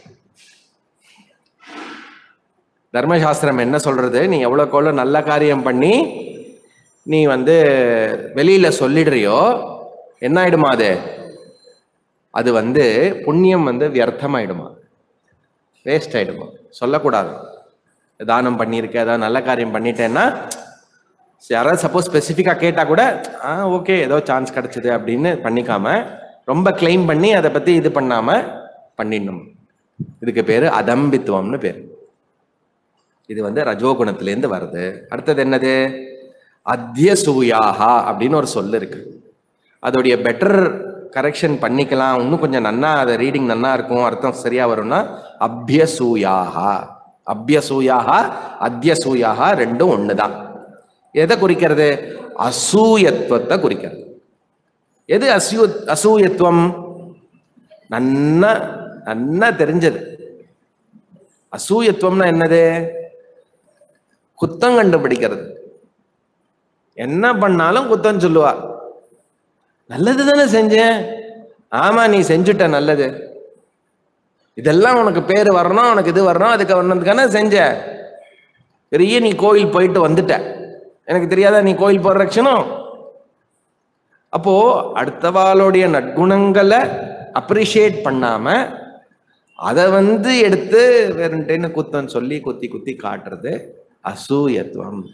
தர்மசாஸ்திரம் என்ன சொல்றது நீ எவ்வளோக்கு எவ்வளோ நல்ல காரியம் பண்ணி நீ வந்து வெளியில சொல்லிடுறியோ என்ன ஆயிடுமா அது அது வந்து புண்ணியம் வந்து வியர்த்தமாயிடுமா வேஸ்ட் ஆயிடுமா சொல்லக்கூடாது தானம் பண்ணியிருக்க ஏதாவது நல்ல காரியம் பண்ணிட்டேன்னா யாராவது சப்போஸ் ஸ்பெசிஃபிக்காக கேட்டால் கூட ஆ ஓகே ஏதோ சான்ஸ் கிடைச்சது அப்படின்னு பண்ணிக்காம ரொம்ப கிளைம் பண்ணி அதை பற்றி இது பண்ணாமல் பண்ணிடணும் இதுக்கு பேர் அதம்பித்துவம்னு பேர் இது வந்து ரஜோகுணத்திலேருந்து வருது அடுத்தது என்னது அத்தியசூயாகா அப்படின்னு ஒரு சொல் இருக்கு அதோடைய பெட்டர் கரெக்ஷன் பண்ணிக்கலாம் இன்னும் கொஞ்சம் நன்னா அதை ரீடிங் நன்னா இருக்கும் அர்த்தம் சரியா வரும்னா அபியசூயாகா அபியசூயாகா அத்தியசூயாகா ரெண்டும் ஒண்ணுதான் எதை குறிக்கிறது அசூயத்துவத்தை குறிக்கிறது எது அசூ அசூயத்துவம் நன்னா நன்னா தெரிஞ்சது அசூயத்துவம்னா என்னது குத்தம் கண்டுபிடிக்கிறது என்ன பண்ணாலும் குத்தம் சொல்லுவா நல்லது தானே செஞ்சேன் ஆமா நீ செஞ்சுட்ட நல்லது இதெல்லாம் உனக்கு பேர் வரணும் உனக்கு இது வரணும் அதுக்கு வரணுதுக்கான செஞ்ச பெரிய நீ கோயில் போயிட்டு வந்துட்ட எனக்கு தெரியாதா நீ கோயில் போற லட்சணம் அப்போ அடுத்தவாளுடைய நற்குணங்களை அப்ரிஷியேட் பண்ணாம அதை வந்து எடுத்து வேறுன்ட்டேன்னு குத்தம் சொல்லி குத்தி குத்தி காட்டுறது அசூயத்துவம்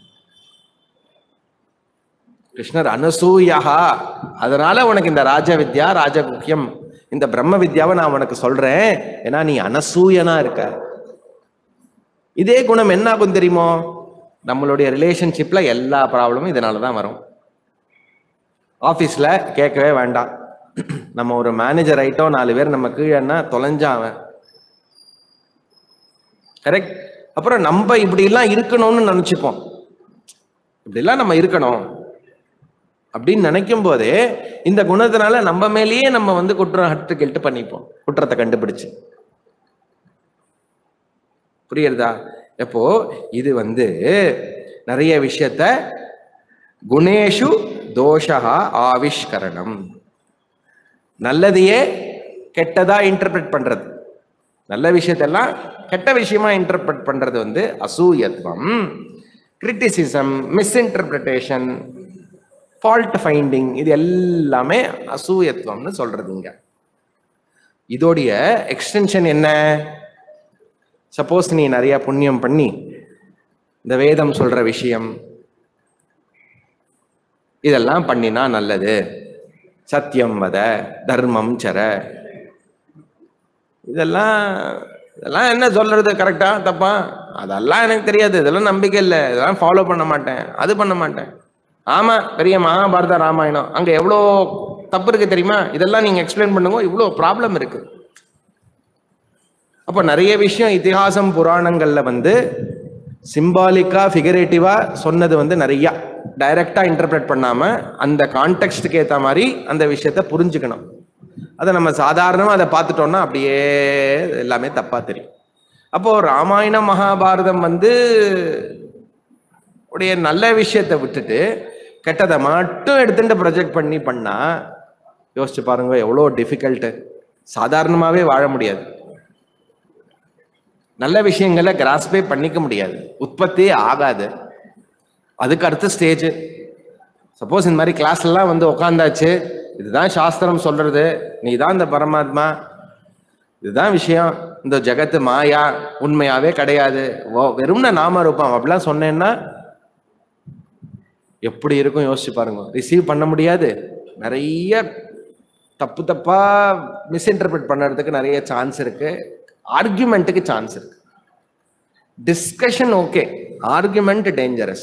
கிருஷ்ணர் அனசூயா அதனால உனக்கு இந்த ராஜ வித்யா ராஜகுக்கியம் இந்த பிரம்ம வித்யாவை நான் உனக்கு சொல்றேன் ஏன்னா நீ அனசூயனா இருக்க இதே குணம் என்ன ஆகும் தெரியுமோ நம்மளுடைய ரிலேஷன்ஷிப்ல எல்லா ப்ராப்ளமும் இதனால தான் வரும் ஆஃபீஸில் கேட்கவே வேண்டாம் நம்ம ஒரு மேனேஜர் ஆயிட்டோம் நாலு பேர் நம்ம கீழேன்னா தொலைஞ்சான் அவன் கரெக்ட் அப்புறம் நம்ம இப்படிலாம் இருக்கணும்னு நினச்சிப்போம் இப்படிலாம் நம்ம இருக்கணும் அப்படின்னு நினைக்கும் போதே இந்த குணத்தினால நம்ம மேலேயே நம்ம வந்து குற்றம் ஹட்டு கெட்டு பண்ணிப்போம் குற்றத்தை கண்டுபிடிச்சு புரியுறதா எப்போ இது வந்து நிறைய விஷயத்த குணேஷு தோஷா ஆவிஷ்கரணம் நல்லதையே கெட்டதா இன்டர்பிரட் பண்றது நல்ல விஷயத்தெல்லாம் கெட்ட விஷயமா இன்டர்பிரட் பண்றது வந்து அசூயத்துவம் கிரிட்டிசிசம் மிஸ்இன்டர்பிரிட்டேஷன் ஃபால்ட் ஃபைண்டிங் இது எல்லாமே அசூயத்துவம்னு சொல்றது இங்க இதோடைய எக்ஸ்டென்ஷன் என்ன சப்போஸ் நீ நிறைய புண்ணியம் பண்ணி இந்த வேதம் சொல்ற விஷயம் இதெல்லாம் பண்ணினா நல்லது சத்தியம் வத தர்மம் சர இதெல்லாம் இதெல்லாம் என்ன சொல்றது கரெக்டா தப்பா அதெல்லாம் எனக்கு தெரியாது இதெல்லாம் நம்பிக்கை இல்லை இதெல்லாம் ஃபாலோ பண்ண மாட்டேன் அது பண்ண மாட்டேன் ஆமா பெரிய மகாபாரத ராமாயணம் அங்க எவ்வளோ தப்பு இருக்கு தெரியுமா இதெல்லாம் நீங்க எக்ஸ்பிளைன் பண்ணுங்க இவ்வளோ ப்ராப்ளம் இருக்கு அப்போ நிறைய விஷயம் இதிகாசம் புராணங்கள்ல வந்து சிம்பாலிக்கா ஃபிகரேட்டிவா சொன்னது வந்து நிறைய டைரக்டா இன்டர்பிரேட் பண்ணாம அந்த கான்டெக்ட்க்கு ஏத்த மாதிரி அந்த விஷயத்த புரிஞ்சுக்கணும் அதை நம்ம சாதாரணமா அதை பார்த்துட்டோம்னா அப்படியே எல்லாமே தப்பா தெரியும் அப்போ ராமாயணம் மகாபாரதம் வந்து உடைய நல்ல விஷயத்தை விட்டுட்டு கெட்டதை மட்டும் எடுத்துட்டு ப்ரொஜெக்ட் பண்ணி பண்ணா யோசிச்சு பாருங்க எவ்வளோ டிஃபிகல்ட்டு சாதாரணமாகவே வாழ முடியாது நல்ல விஷயங்களை கிராஸ்பே பண்ணிக்க முடியாது உற்பத்தியே ஆகாது அதுக்கு அடுத்த ஸ்டேஜ் சப்போஸ் இந்த மாதிரி கிளாஸ்லாம் வந்து உட்காந்தாச்சு இதுதான் சாஸ்திரம் சொல்றது நீ தான் இந்த பரமாத்மா இதுதான் விஷயம் இந்த ஜெகத்து மாயா உண்மையாவே கிடையாது ஓ- வெறும்ன நாம ரூபம் அப்படிலாம் சொன்னேன்னா எப்படி இருக்கும் யோசிச்சு பாருங்க ரிசீவ் பண்ண முடியாது நிறைய தப்பு தப்பா மிஸ்இன்டர்பிரட் பண்ணுறதுக்கு நிறைய சான்ஸ் இருக்கு ஆர்குமெண்ட்டுக்கு சான்ஸ் இருக்கு டிஸ்கஷன் ஓகே ஆர்குமெண்ட் டேஞ்சரஸ்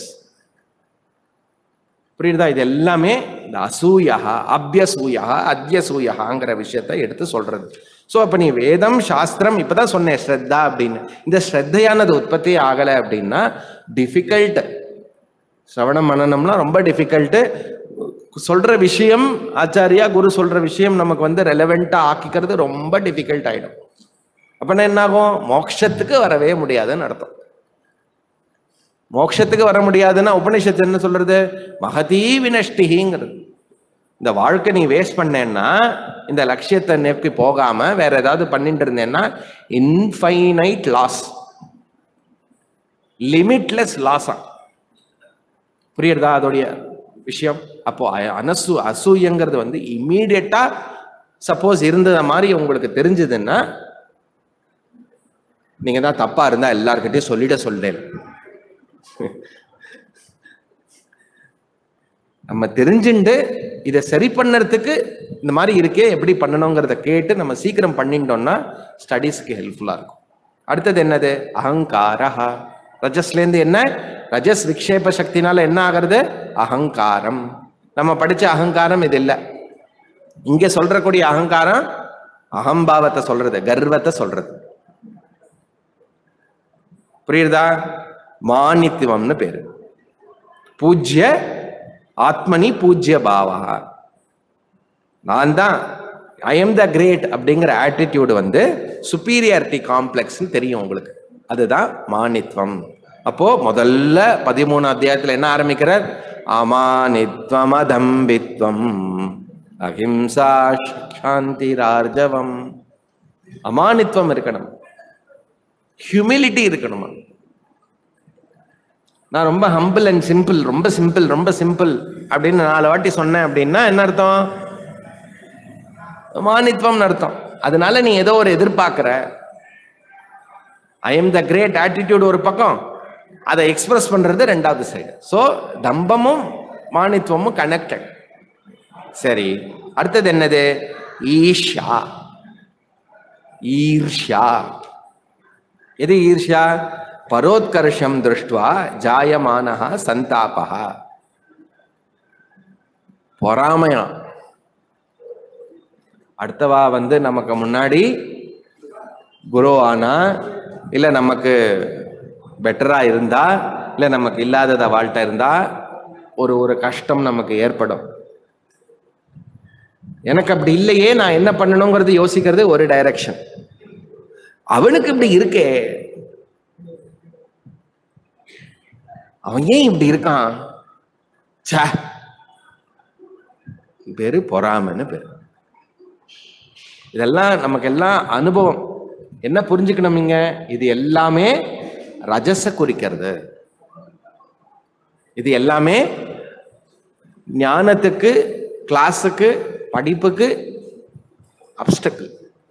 புரியுதா இது எல்லாமே இந்த அசூயா அபியசூயா அத்தியசூயாங்கிற விஷயத்தை எடுத்து சொல்றது ஸோ அப்ப நீ வேதம் சாஸ்திரம் இப்பதான் சொன்னேன் ஸ்ரத்தா அப்படின்னு இந்த ஸ்ரத்தையானது உற்பத்தி ஆகலை அப்படின்னா டிஃபிகல்ட் சிரவண மனநம்லாம் ரொம்ப டிஃபிகல்ட்டு சொல்ற விஷயம் ஆச்சாரியா குரு சொல்ற விஷயம் நமக்கு வந்து ரெலவெண்டா ஆக்கிக்கிறது ரொம்ப டிஃபிகல்ட் ஆயிடும் அப்பனா என்ன ஆகும் மோட்சத்துக்கு வரவே முடியாதுன்னு அர்த்தம் மோட்சத்துக்கு வர முடியாதுன்னா உபனிஷத்து என்ன சொல்றது மகதீ வினஷ்டிங்கிறது இந்த வாழ்க்கை நீ வேஸ்ட் பண்ணேன்னா இந்த லட்சியத்தை நோக்கி போகாம வேற ஏதாவது பண்ணிட்டு இருந்தேன்னா இன்ஃபைனைட் லாஸ் லிமிட்லெஸ் லாஸா புரியுறதா அதோடைய விஷயம் அப்போ அ- அனசு அசூயங்கிறது வந்து இம்மீடியட்டா சப்போஸ் இருந்தத மாதிரி உங்களுக்கு தெரிஞ்சதுன்னா நீங்க தான் தப்பா இருந்தா எல்லார்கிட்டயும் சொல்லிட சொல்றேன் நம்ம தெரிஞ்சுண்டு இதை சரி பண்ணறதுக்கு இந்த மாதிரி இருக்கே எப்படி பண்ணணுங்கிறத கேட்டு நம்ம சீக்கிரம் பண்ணிட்டோம்னா ஸ்டடீஸ்க்கு ஹெல்ப்ஃபுல்லா இருக்கும் அடுத்தது என்னது அகங்காரஹா ரஜஸ்லேருந்து என்ன ரஜஸ் விக்ஷேப சக்தினால என்ன ஆகிறது அகங்காரம் நம்ம படிச்ச அகங்காரம் இது இல்லை இங்க சொல்றக்கூடிய அகங்காரம் அகம்பாவத்தை சொல்றது கர்வத்தை சொல்றது புரியுதா மானித்துவம்னு பேரு பூஜ்ய ஆத்மனி பூஜ்ய பாவா நான் தான் ஐ எம் த கிரேட் அப்படிங்கிற ஆட்டிடியூடு வந்து சுப்பீரியாரிட்டி காம்ப்ளெக்ஸ்னு தெரியும் உங்களுக்கு அதுதான் மானித்வம் அப்போ முதல்ல பதிமூணு அத்தியாயத்துல என்ன ஆரம்பிக்கிறார் அமானித்வம் அதம்பித்வம் அஹிம்சா சாந்தி ரார்ஜவம் அமானித்வம் இருக்கணும் ஹியூமிலிட்டி இருக்கணுமா நான் ரொம்ப ஹம்பிள் அண்ட் சிம்பிள் ரொம்ப சிம்பிள் ரொம்ப சிம்பிள் அப்படின்னு நாலு வாட்டி சொன்னேன் அப்படின்னா என்ன அர்த்தம் மானித்வம்னு அர்த்தம் அதனால நீ ஏதோ ஒரு எதிர்பார்க்கிற I am the great attitude ஒரு பக்கம் அதை எக்ஸ்பிரஸ் பண்றது ரெண்டாவது சைடு ஸோ தம்பமும் மானித்வமும் கனெக்டட் சரி அடுத்தது என்னது ஈஷா ஈர்ஷா எது ஈர்ஷா பரோத்கர்ஷம் திருஷ்டுவா ஜாயமானஹ சந்தாபஹ பொறாமையா அடுத்தவா வந்து நமக்கு முன்னாடி குரு ஆனா இல்ல நமக்கு பெட்டரா இருந்தா இல்ல நமக்கு இல்லாதத வாழ்க்கை இருந்தா ஒரு ஒரு கஷ்டம் நமக்கு ஏற்படும் எனக்கு அப்படி இல்லையே நான் என்ன பண்ணணுங்கிறது யோசிக்கிறது ஒரு டைரக்ஷன் அவனுக்கு இப்படி இருக்கே அவன் ஏன் இப்படி இருக்கான் ச்சே பேரு பொறாமைன்னு பேரு இதெல்லாம் நமக்கு எல்லாம் அனுபவம் என்ன புரிஞ்சுக்கணும் நீங்க இது எல்லாமே ரஜஸ குறிக்கிறது இது எல்லாமே ஞானத்துக்கு கிளாஸுக்கு படிப்புக்கு அப்டக்கிள்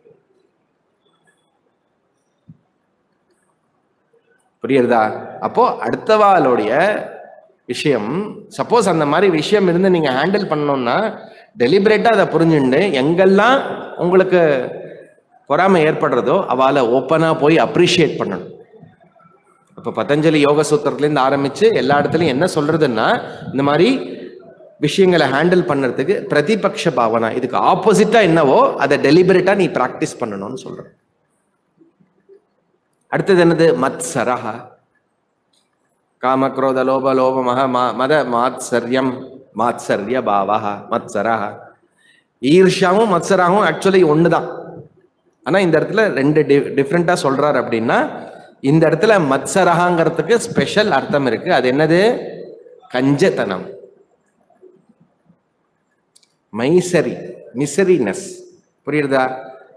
புரியுறதா அப்போ அடுத்தவாளுடைய விஷயம் சப்போஸ் அந்த மாதிரி விஷயம் இருந்து நீங்க ஹேண்டில் பண்ணணும்னா டெலிபரேட்டா அதை புரிஞ்சுண்டு எங்கெல்லாம் உங்களுக்கு பொறாமை ஏற்படுறதோ அவளை ஓப்பனா போய் அப்ரிஷியேட் பண்ணணும் இப்ப பதஞ்சலி யோக சூத்திரத்துலேருந்து ஆரம்பிச்சு எல்லா இடத்துலையும் என்ன சொல்றதுன்னா இந்த மாதிரி விஷயங்களை ஹேண்டில் பண்ணுறதுக்கு பிரதிபக்ஷ பாவனா இதுக்கு ஆப்போசிட்டா என்னவோ அதை டெலிபரேட்டா நீ ப்ராக்டிஸ் பண்ணணும்னு சொல்ற அடுத்தது என்னது மத்சரஹா காமக்ரோத லோப லோபமஹ மா மத மாத்சரியம் மாத்சரிய பாவஹ மத்சரஹ ஈர்ஷாவும் மத்சராவும் ஆக்சுவலி ஒன்று தான் ஆனால் இந்த இடத்துல ரெண்டு டி டிஃப்ரெண்ட்டாக சொல்கிறார் அப்படின்னா இந்த இடத்துல மத்சரகாங்கிறதுக்கு ஸ்பெஷல் அர்த்தம் இருக்கு அது என்னது கஞ்சத்தனம் மைசரி மிசரினஸ் புரியுறதா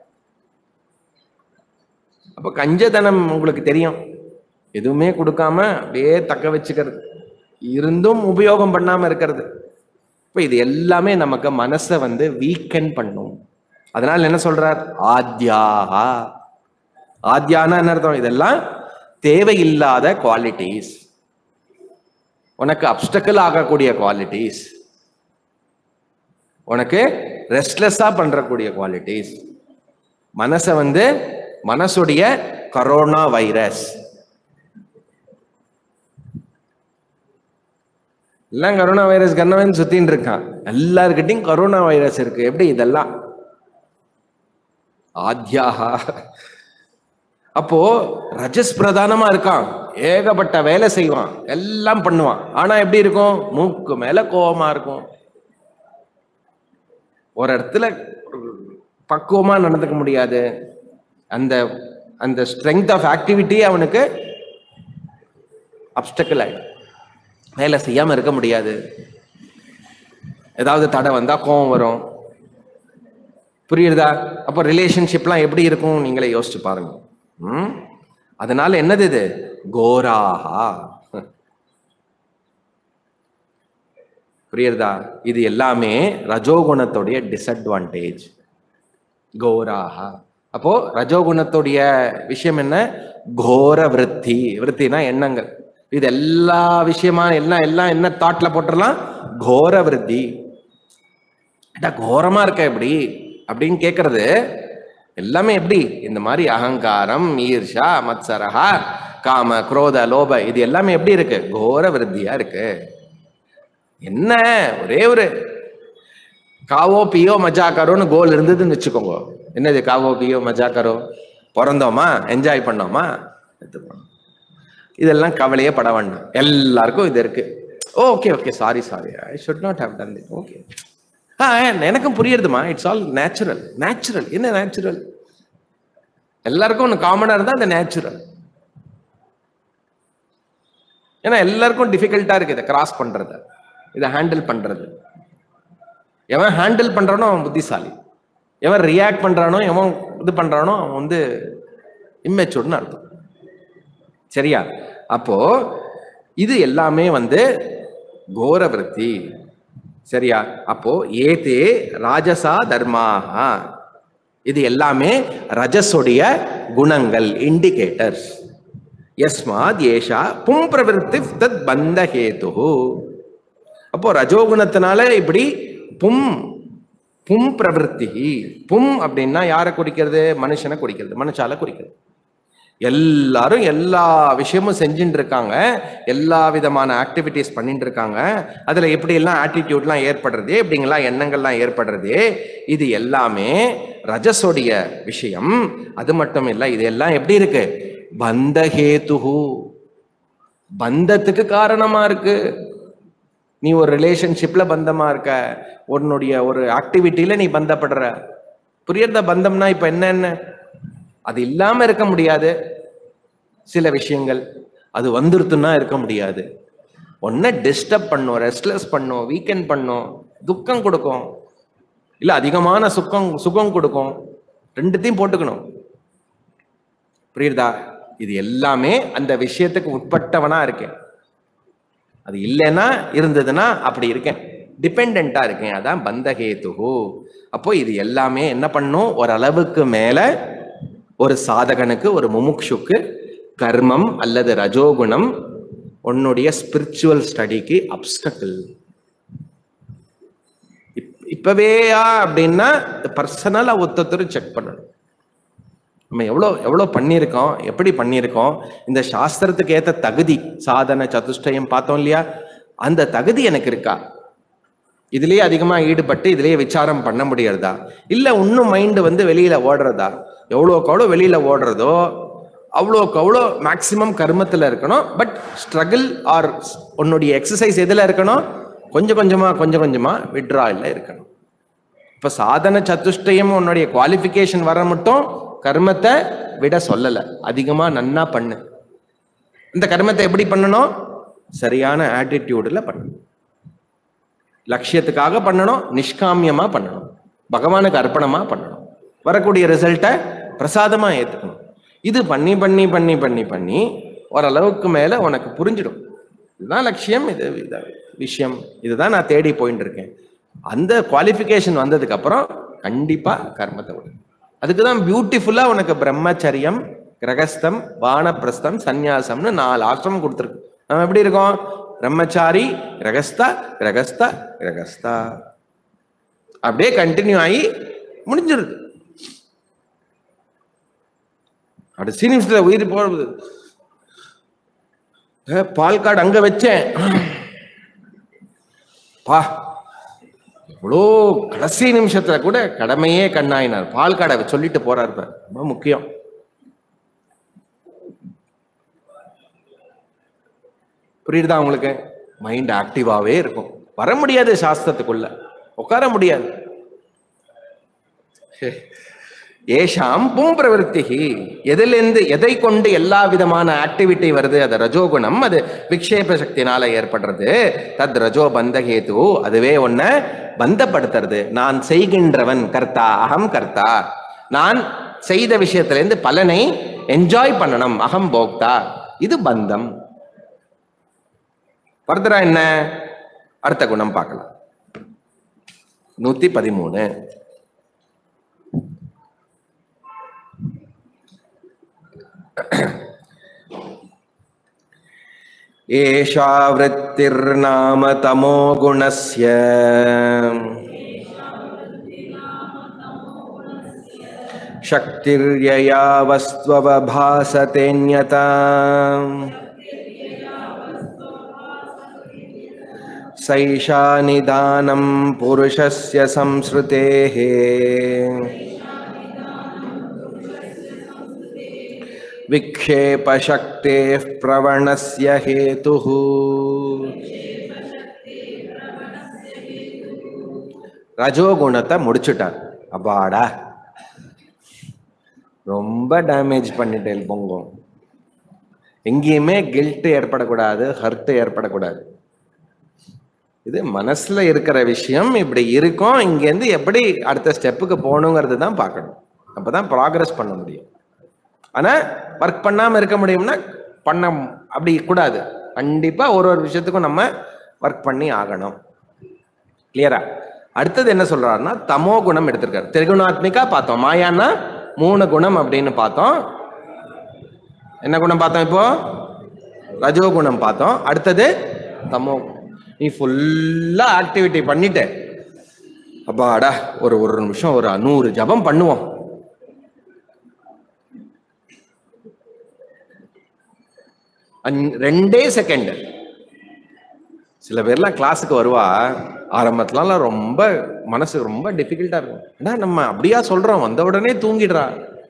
அப்போ கஞ்சத்தனம் உங்களுக்கு தெரியும் எதுவுமே கொடுக்காம அப்படியே தக்க வச்சுக்கிறது இருந்தும் உபயோகம் பண்ணாம இருக்கிறது இப்போ இது எல்லாமே நமக்கு மனசை வந்து வீக்கெண்ட் பண்ணும் அதனால என்ன சொல்றார் ஆத்யாஹா ஆத்யானா என்ன அர்த்தம் இதெல்லாம் தேவையில்லாத குவாலிட்டிஸ் உனக்கு அப்டக்கல் ஆகக்கூடிய குவாலிட்டிஸ் உனக்கு ரெஸ்ட்லெஸ்ஸா பண்றக்கூடிய குவாலிட்டிஸ் மனசை வந்து மனசுடைய கரோனா வைரஸ் எல்லாம் கரோனா வைரஸ் கண்ணவன் சுத்தின்னு இருக்கான் எல்லாருக்கிட்டையும் கரோனா வைரஸ் இருக்கு எப்படி இதெல்லாம் ஆத்யாகா அப்போ ரஜஸ் பிரதானமா இருக்கான் ஏகப்பட்ட வேலை செய்வான் எல்லாம் பண்ணுவான் ஆனா எப்படி இருக்கும் மூக்கு மேல கோவமா இருக்கும் ஒரு இடத்துல பக்குவமா நடந்துக்க முடியாது அந்த அந்த ஸ்ட்ரென்த் ஆஃப் ஆக்டிவிட்டி அவனுக்கு அப்டக்கல் ஆயிடும் வேலை செய்யாம இருக்க முடியாது ஏதாவது தடை வந்தா கோவம் வரும் புரியுறதா அப்போ ரிலேஷன்ஷிப்லாம் எப்படி இருக்கும் நீங்களே யோசிச்சு பாருங்க ம் அதனால என்னது இது கோராஹா புரியுறதா இது எல்லாமே ரஜோகுணத்துடைய டிஸ்அட்வான்டேஜ் கோராஹா அப்போ ரஜோகுணத்துடைய விஷயம் என்ன கோர விருத்தி விருத்தினா எண்ணங்கள் இது எல்லா விஷயமா எல்லாம் எல்லாம் என்ன தாட்ல போட்டுடலாம் கோர விருத்தி ஏடா கோரமா இருக்க எப்படி அப்படின்னு கேட்கறது எல்லாமே எப்படி இந்த மாதிரி அகங்காரம் ஈர்ஷா மத்சரஹா காம குரோத லோப இது எல்லாமே எப்படி இருக்கு கோர விருத்தியா இருக்கு என்ன ஒரே ஒரு காவோ பியோ மஜா கரோன்னு கோல் இருந்ததுன்னு வச்சுக்கோங்க என்னது காவோ பியோ மஜா கரோ பிறந்தோமா என்ஜாய் பண்ணோமா இது பண்ணோம். இதெல்லாம் கவலையே பட வேண்டாம் எல்லாருக்கும் இது இருக்கு okay okay sorry sorry I should not have done that okay ah எனக்கும் புரியுறதுமா இட்ஸ் ஆல் நேச்சுரல் நேச்சுரல் என்ன நேச்சுரல் எல்லாருக்கும் ஒன்று காமனாக இருந்தால் அது நேச்சுரல் ஏன்னா எல்லாருக்கும் டிஃபிகல்ட்டாக இருக்கு இதை கிராஸ் பண்றது இதை ஹேண்டில் பண்றது எவன் ஹேண்டில் பண்றானோ அவன் புத்திசாலி எவன் ரியாக்ட் பண்றானோ எவன் இது பண்றானோ அவன் வந்து இம்மெச்சூர்னு அர்த்தம் சரியா அப்போ இது எல்லாமே வந்து கோர விருத்தி சரியா அப்போ ஏதே ராஜசா தர்மாஹா இது எல்லாமே ரஜஸுடைய குணங்கள் இண்டிகேட்டர்ஸ் யஸ்மாத் ஏஷா பும் பிரவருத்தி தத் பந்த ஹேது அப்போ ரஜோகுணத்தினால இப்படி பும் பும் பிரவருத்தி பும் அப்படின்னா யாரை குறிக்கிறது மனுஷனை குறிக்கிறது மனுஷால குறிக்கிறது எல்லாரும் எல்லா விஷயமும் செஞ்சுட்டு இருக்காங்க எல்லா விதமான ஆக்டிவிட்டிஸ் பண்ணிட்டு இருக்காங்க அதுல எப்படி எல்லாம் ஆட்டிடியூட்லாம் ஏற்படுறது எப்படிங்கெல்லாம் எண்ணங்கள்லாம் ஏற்படுறது இது எல்லாமே ரஜஸோடைய விஷயம் அது மட்டும் இல்லை இது எல்லாம் எப்படி இருக்கு பந்தஹேதுஹு பந்தத்துக்கு காரணமா இருக்கு நீ ஒரு ரிலேஷன்ஷிப்ல பந்தமா இருக்க உன்னுடைய ஒரு ஆக்டிவிட்டியில நீ பந்தப்படுற புரியறத பந்தம்னா இப்ப என்னென்ன அது இல்லாம இருக்க முடியாது சில விஷயங்கள் அது வந்துருத்துன்னா இருக்க முடியாது ஒன்ன டிஸ்டர்ப் பண்ணும் ரெஸ்ட்லெஸ் பண்ணும் வீக்கெண்ட் பண்ணும் துக்கம் கொடுக்கும் இல்ல அதிகமான சுக்கம் சுகம் கொடுக்கும் ரெண்டுத்தையும் போட்டுக்கணும் புரியுதா இது எல்லாமே அந்த விஷயத்துக்கு உட்பட்டவனா இருக்கேன் அது இல்லைன்னா இருந்ததுன்னா அப்படி இருக்கேன் டிபெண்டா இருக்கேன் அதான் பந்தகேதுகு அப்போ இது எல்லாமே என்ன பண்ணும் ஒரு அளவுக்கு மேல ஒரு சாதகனுக்கு ஒரு முமுக்ஷுக்கு கர்மம் அல்லது ரஜோகுணம் உன்னுடைய ஸ்பிரிச்சுவல் ஸ்டடிக்கு அப்டக்கிள் இப்பவேயா அப்படின்னா பர்சனலா ஒருத்தர் செக் பண்ணணும் நம்ம எவ்வளோ எவ்வளோ பண்ணியிருக்கோம் எப்படி பண்ணியிருக்கோம் இந்த சாஸ்திரத்துக்கு ஏற்ற தகுதி சாதன சதுஷ்டயம் பார்த்தோம் இல்லையா அந்த தகுதி எனக்கு இருக்கா இதுலயே அதிகமா ஈடுபட்டு இதுலயே விசாரம் பண்ண முடியறதா இல்ல இன்னும் மைண்டு வந்து வெளியில ஓடுறதா எவ்வளோக்கு எவ்வளோ வெளியில ஓடுறதோ அவ்வளோக்கு அவ்வளோ மேக்சிமம் கர்மத்துல இருக்கணும் பட் ஸ்ட்ரகிள் ஆர் உன்னுடைய எக்ஸசைஸ் எதுல இருக்கணும் கொஞ்சம் கொஞ்சமா கொஞ்சம் கொஞ்சமா விட்ராயில் இருக்கணும் இப்ப சாதன சதுஷ்டயம் உன்னுடைய குவாலிஃபிகேஷன் வர மட்டும் கர்மத்தை விட சொல்லல அதிகமா நன்னா பண்ணு இந்த கர்மத்தை எப்படி பண்ணணும் சரியான ஆட்டிடியூடுல பண்ணணும் லட்சியத்துக்காக பண்ணணும் நிஷ்காமியமா பண்ணணும் பகவானுக்கு அர்ப்பணமா பண்ணணும் வரக்கூடிய ரிசல்ட்டை பிரசாதமா ஏத்துக்கணும் இது பண்ணி பண்ணி பண்ணி பண்ணி பண்ணி ஓரளவுக்கு மேல உனக்கு புரிஞ்சிடும் இதுதான் லட்சியம் இது இது விஷயம் இதுதான் நான் தேடி போயிட்டு இருக்கேன் அந்த குவாலிஃபிகேஷன் வந்ததுக்கு அப்புறம் கண்டிப்பா கர்மத்தை விடு அதுக்கு தான் பியூட்டிஃபுல்லா உனக்கு பிரம்மச்சரியம் கிரகஸ்தம் வானப்பிரஸ்தம் சந்நியாசம்னு நாலு ஆசிரமம் கொடுத்துருக்கு நம்ம எப்படி இருக்கோம் பிரம்மச்சாரி கிரகஸ்தா கிரகஸ்தா கிரகஸ்தா அப்படியே கண்டினியூ ஆகி முடிஞ்சிருது அடுத்த சீனியர்ஸ்ல உயிர் போறது ஏ, பால் கார்டு அங்க வச்சேன் பா இவ்வளோ கடைசி நிமிஷத்துல கூட கடமையே கண்ணாயினார் பால் காடை சொல்லிட்டு போறாரு பாரு. ரொம்ப முக்கியம் புரியுதா உங்களுக்கு மைண்ட் ஆக்டிவாவே இருக்கும் வர முடியாது சாஸ்திரத்துக்குள்ள உட்கார முடியாது ஏஷாம் பும் பிரவருத்தி எதிலிருந்து எதை கொண்டு எல்லா விதமான ஆக்டிவிட்டி வருது அது ரஜோகுணம் அது விக்ஷேப சக்தினால ஏற்படுறது தத் ரஜோ பந்தகேது அதுவே ஒன்ன பந்தப்படுத்துறது நான் செய்கின்றவன் கர்த்தா அகம் கர்த்தா நான் செய்த விஷயத்திலிருந்து பலனை என்ஜாய் பண்ணணும் அகம் போக்தா இது பந்தம் ஃபர்தரா என்ன அடுத்த குணம் பார்க்கலாம் நூத்தி பதிமூணு एषा वृत्तिर्नाम तमो गुणस्य शक्तिर्यया वस्त्ववभासतेऽन्यता सैषा निदानं पुरुषस्य संसृतेः विक्षेपशक्तेः प्रवणस्य हेतुः ரஜோகுணத்தை முடிச்சுட்டார் அப்பாடா ரொம்ப டேமேஜ் பண்ணிட்டேன் பொங்கும் எங்கேயுமே கில்ட் ஏற்படக்கூடாது ஹர்ட் ஏற்படக்கூடாது இது மனசுல இருக்கிற விஷயம் இப்படி இருக்கும் இங்கேருந்து எப்படி அடுத்த ஸ்டெப்புக்கு போகணுங்கிறது தான் பார்க்கணும் அப்பதான் ப்ராக்ரஸ் பண்ண முடியும் ஆனா ஒர்க் பண்ணாம இருக்க முடியும்னா பண்ண அப்படி கூடாது கண்டிப்பா ஒரு ஒரு விஷயத்துக்கும் நம்ம ஒர்க் பண்ணி ஆகணும் கிளியரா அடுத்தது என்ன சொல்றாருன்னா தமோ குணம் எடுத்திருக்காரு திரிகுணாத்மிகா பார்த்தோம் மாயான்னா மூணு குணம் அப்படின்னு பார்த்தோம் என்ன குணம் பார்த்தோம் இப்போ ரஜோ குணம் பார்த்தோம் அடுத்தது தமோ குணம். நீ ஃபுல்லா ஆக்டிவிட்டி பண்ணிட்ட அப்பாடா ஒரு ஒரு நிமிஷம் ஒரு நூறு ஜபம் பண்ணுவோம் அஞ்- ரெண்டே செகண்ட் சில பேர்லாம் கிளாஸுக்கு வருவா ஆரம்பத்துலலாம் ரொம்ப மனசு ரொம்ப டிஃபிகல்ட்டா இருக்கும் ஏன்னா நம்ம அப்படியா சொல்றோம் வந்த உடனே தூங்கிடுறா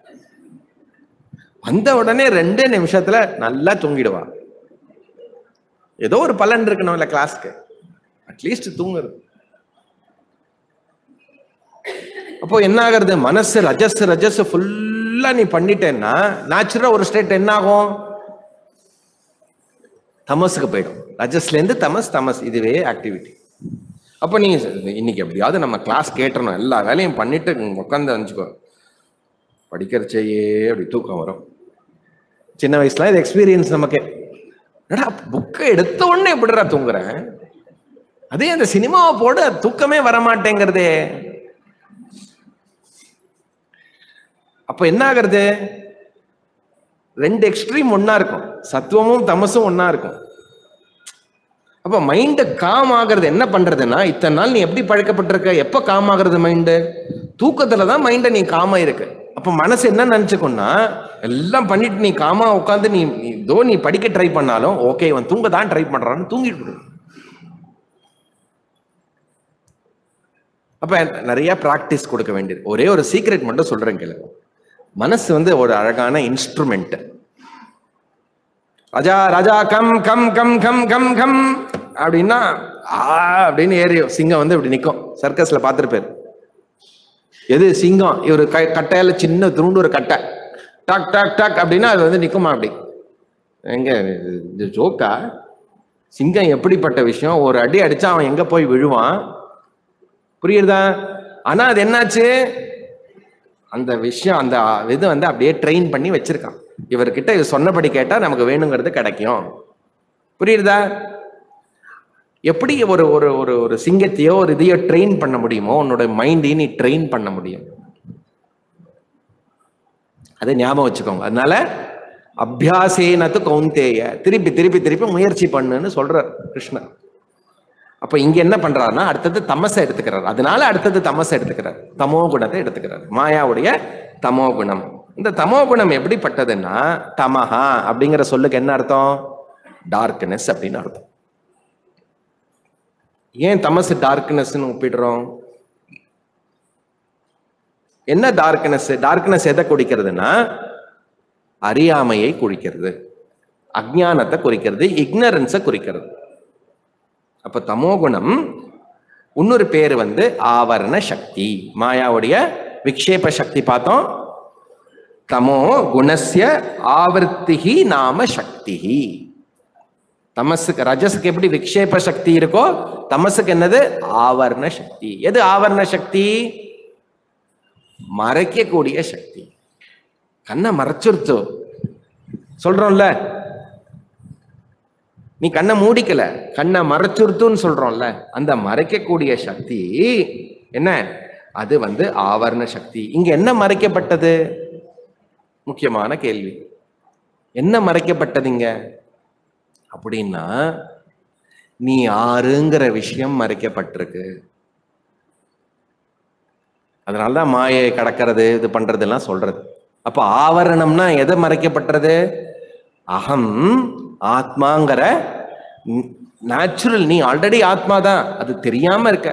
வந்த உடனே ரெண்டே நிமிஷத்துல நல்லா தூங்கிடுவா ஏதோ ஒரு பலன் இருக்கணும் இல்ல கிளாஸ்க்கு அட்லீஸ்ட் தூங்குறது அப்போ என்ன ஆகுறது மனசு ரஜஸ் ரஜஸ் ஃபுல்லா நீ பண்ணிட்டேன்னா நேச்சுரலா ஒரு ஸ்டேட் என்ன ஆகும் தமஸுக்கு போயிடும் ரஜஸ்ல இருந்து தமஸ் தமஸ் இதுவே ஆக்டிவிட்டி அப்போ நீங்க ச- இன்னைக்கு எப்படியாவது நம்ம கிளாஸ் கேட்டணும் எல்லா வேலையும் பண்ணிட்டு உட்காந்து வச்சுக்கோ படிக்கிறச்சேயே அப்படி தூக்கம் வரும் சின்ன வயசுல இது எக்ஸ்பீரியன்ஸ் நமக்கு என்னடா புக்கை எடுத்த உடனே எப்படிடா தூங்குறேன் அதே அந்த சினிமாவை போட தூக்கமே வர மாட்டேங்கிறதே அப்ப என்ன ஆகுறது ரெண்டு எக்ஸ்ட்ரீம் ஒண்ணா இருக்கும் சத்துவமும் தமசும் ஒண்ணா இருக்கும் அப்ப மைண்ட் காம் ஆகுறது என்ன பண்றதுன்னா இத்தனை நாள் நீ எப்படி பழக்கப்பட்டிருக்க எப்ப காம் ஆகுறது மைண்டு தூக்கத்துல தான் மைண்ட நீ காமா இருக்கு அப்ப மனசு என்ன நினைச்சுக்கோன்னா எல்லாம் பண்ணிட்டு நீ காமா உட்காந்து நீ நீ தோ நீ படிக்க ட்ரை பண்ணாலும் ஓகே இவன் தூங்க தான் ட்ரை பண்றான்னு தூங்கிட்டு விடு. அப்ப நிறைய பிராக்டிஸ் கொடுக்க வேண்டியது ஒரே ஒரு சீக்ரெட் மட்டும் சொல்றேன் கேளு மனசு வந்து ஒரு அழகான இன்ஸ்ட்ருமெண்ட் ராஜா ராஜா come come come come come come அப்படின்னா ஆ அப்படின்னு ஏறி சிங்கம் வந்து இப்படி நிற்கும் சர்க்கஸ்ல பார்த்துருப்பாரு எது சிங்கம் இவர் க கட்டையில சின்ன துருண்டு ஒரு கட்டை டாக் டாக் டாக் அப்படின்னா அது வந்து நிற்குமா அப்படி எங்க இது ஜோக்கா சிங்கம் எப்படிப்பட்ட விஷயம் ஒரு அடி அடிச்சா அவன் எங்க போய் விழுவான் புரியுதா ஆனா அது என்னாச்சு அந்த விஷயம் அந்த இது வந்து அப்படியே ட்ரெயின் பண்ணி வச்சிருக்கான் இவர்கிட்ட இது சொன்னபடி கேட்டா நமக்கு வேணுங்கிறது கிடைக்கும் புரியுதா எப்படி ஒரு ஒரு ஒரு ஒரு சிங்கத்தையோ ஒரு இதையோ ட்ரெயின் பண்ண முடியுமோ உன்னோட மைண்டையும் நீ ட்ரெயின் பண்ண முடியும் அதை ஞாபகம் வச்சுக்கோங்க அதனால அபியாசேனத்து கௌந்தேய திருப்பி திருப்பி திருப்பி முயற்சி பண்ணுன்னு சொல்றார் கிருஷ்ணர் அப்ப இங்க என்ன பண்றாருன்னா அடுத்தது தமசை எடுத்துக்கிறார் அதனால அடுத்தது தமசை எடுத்துக்கிறார் தமோ குணத்தை எடுத்துக்கிறார் மாயாவுடைய தமோ குணம் இந்த தமோ குணம் எப்படிப்பட்டதுன்னா தமஹா அப்படிங்கிற சொல்லுக்கு என்ன அர்த்தம் டார்க்னஸ் அப்படின்னு அர்த்தம் ஏன் தமசு டார்க்னஸ்னு ஒப்பிடுறோம் என்ன டார்க்னஸ் டார்க்னஸ் எதை குறிக்கிறதுனா அறியாமையை குறிக்கிறது அஜ்ஞானத்தை குறிக்கிறது இக்னரன்ஸை குறிக்கிறது அப்ப தமோகுணம் இன்னொரு பேர் வந்து ஆவரண சக்தி மாயாவுடைய விக்ஷேப சக்தி பார்த்தோம் தமோ குணஸ்ய ஆவர்த்திகி நாம சக்தி தமசுக்கு ரஜஸுக்கு எப்படி விக்ஷேப சக்தி இருக்கோ தமசுக்கு என்னது ஆவரண சக்தி எது ஆவரண சக்தி மறைக்கக்கூடிய சக்தி கண்ணை மறைச்சிருத்தோ சொல்றோம்ல நீ கண்ணை மூடிக்கல கண்ணை மறைச்சுருத்துன்னு சொல்றோம்ல அந்த மறைக்கக்கூடிய சக்தி என்ன அது வந்து ஆவரண சக்தி இங்க என்ன மறைக்கப்பட்டது முக்கியமான கேள்வி என்ன மறைக்கப்பட்டது இங்க அப்படின்னா நீ ஆறுங்கிற விஷயம் மறைக்கப்பட்டிருக்கு அதனாலதான் மாயை கடக்கிறது இது பண்றதெல்லாம் சொல்றது அப்ப ஆவரணம்னா எதை மறைக்கப்பட்டது அகம் ஆத்மாங்கிற நேச்சுரல் நீ ஆல்ரெடி ஆத்மா தான் அது தெரியாம இருக்க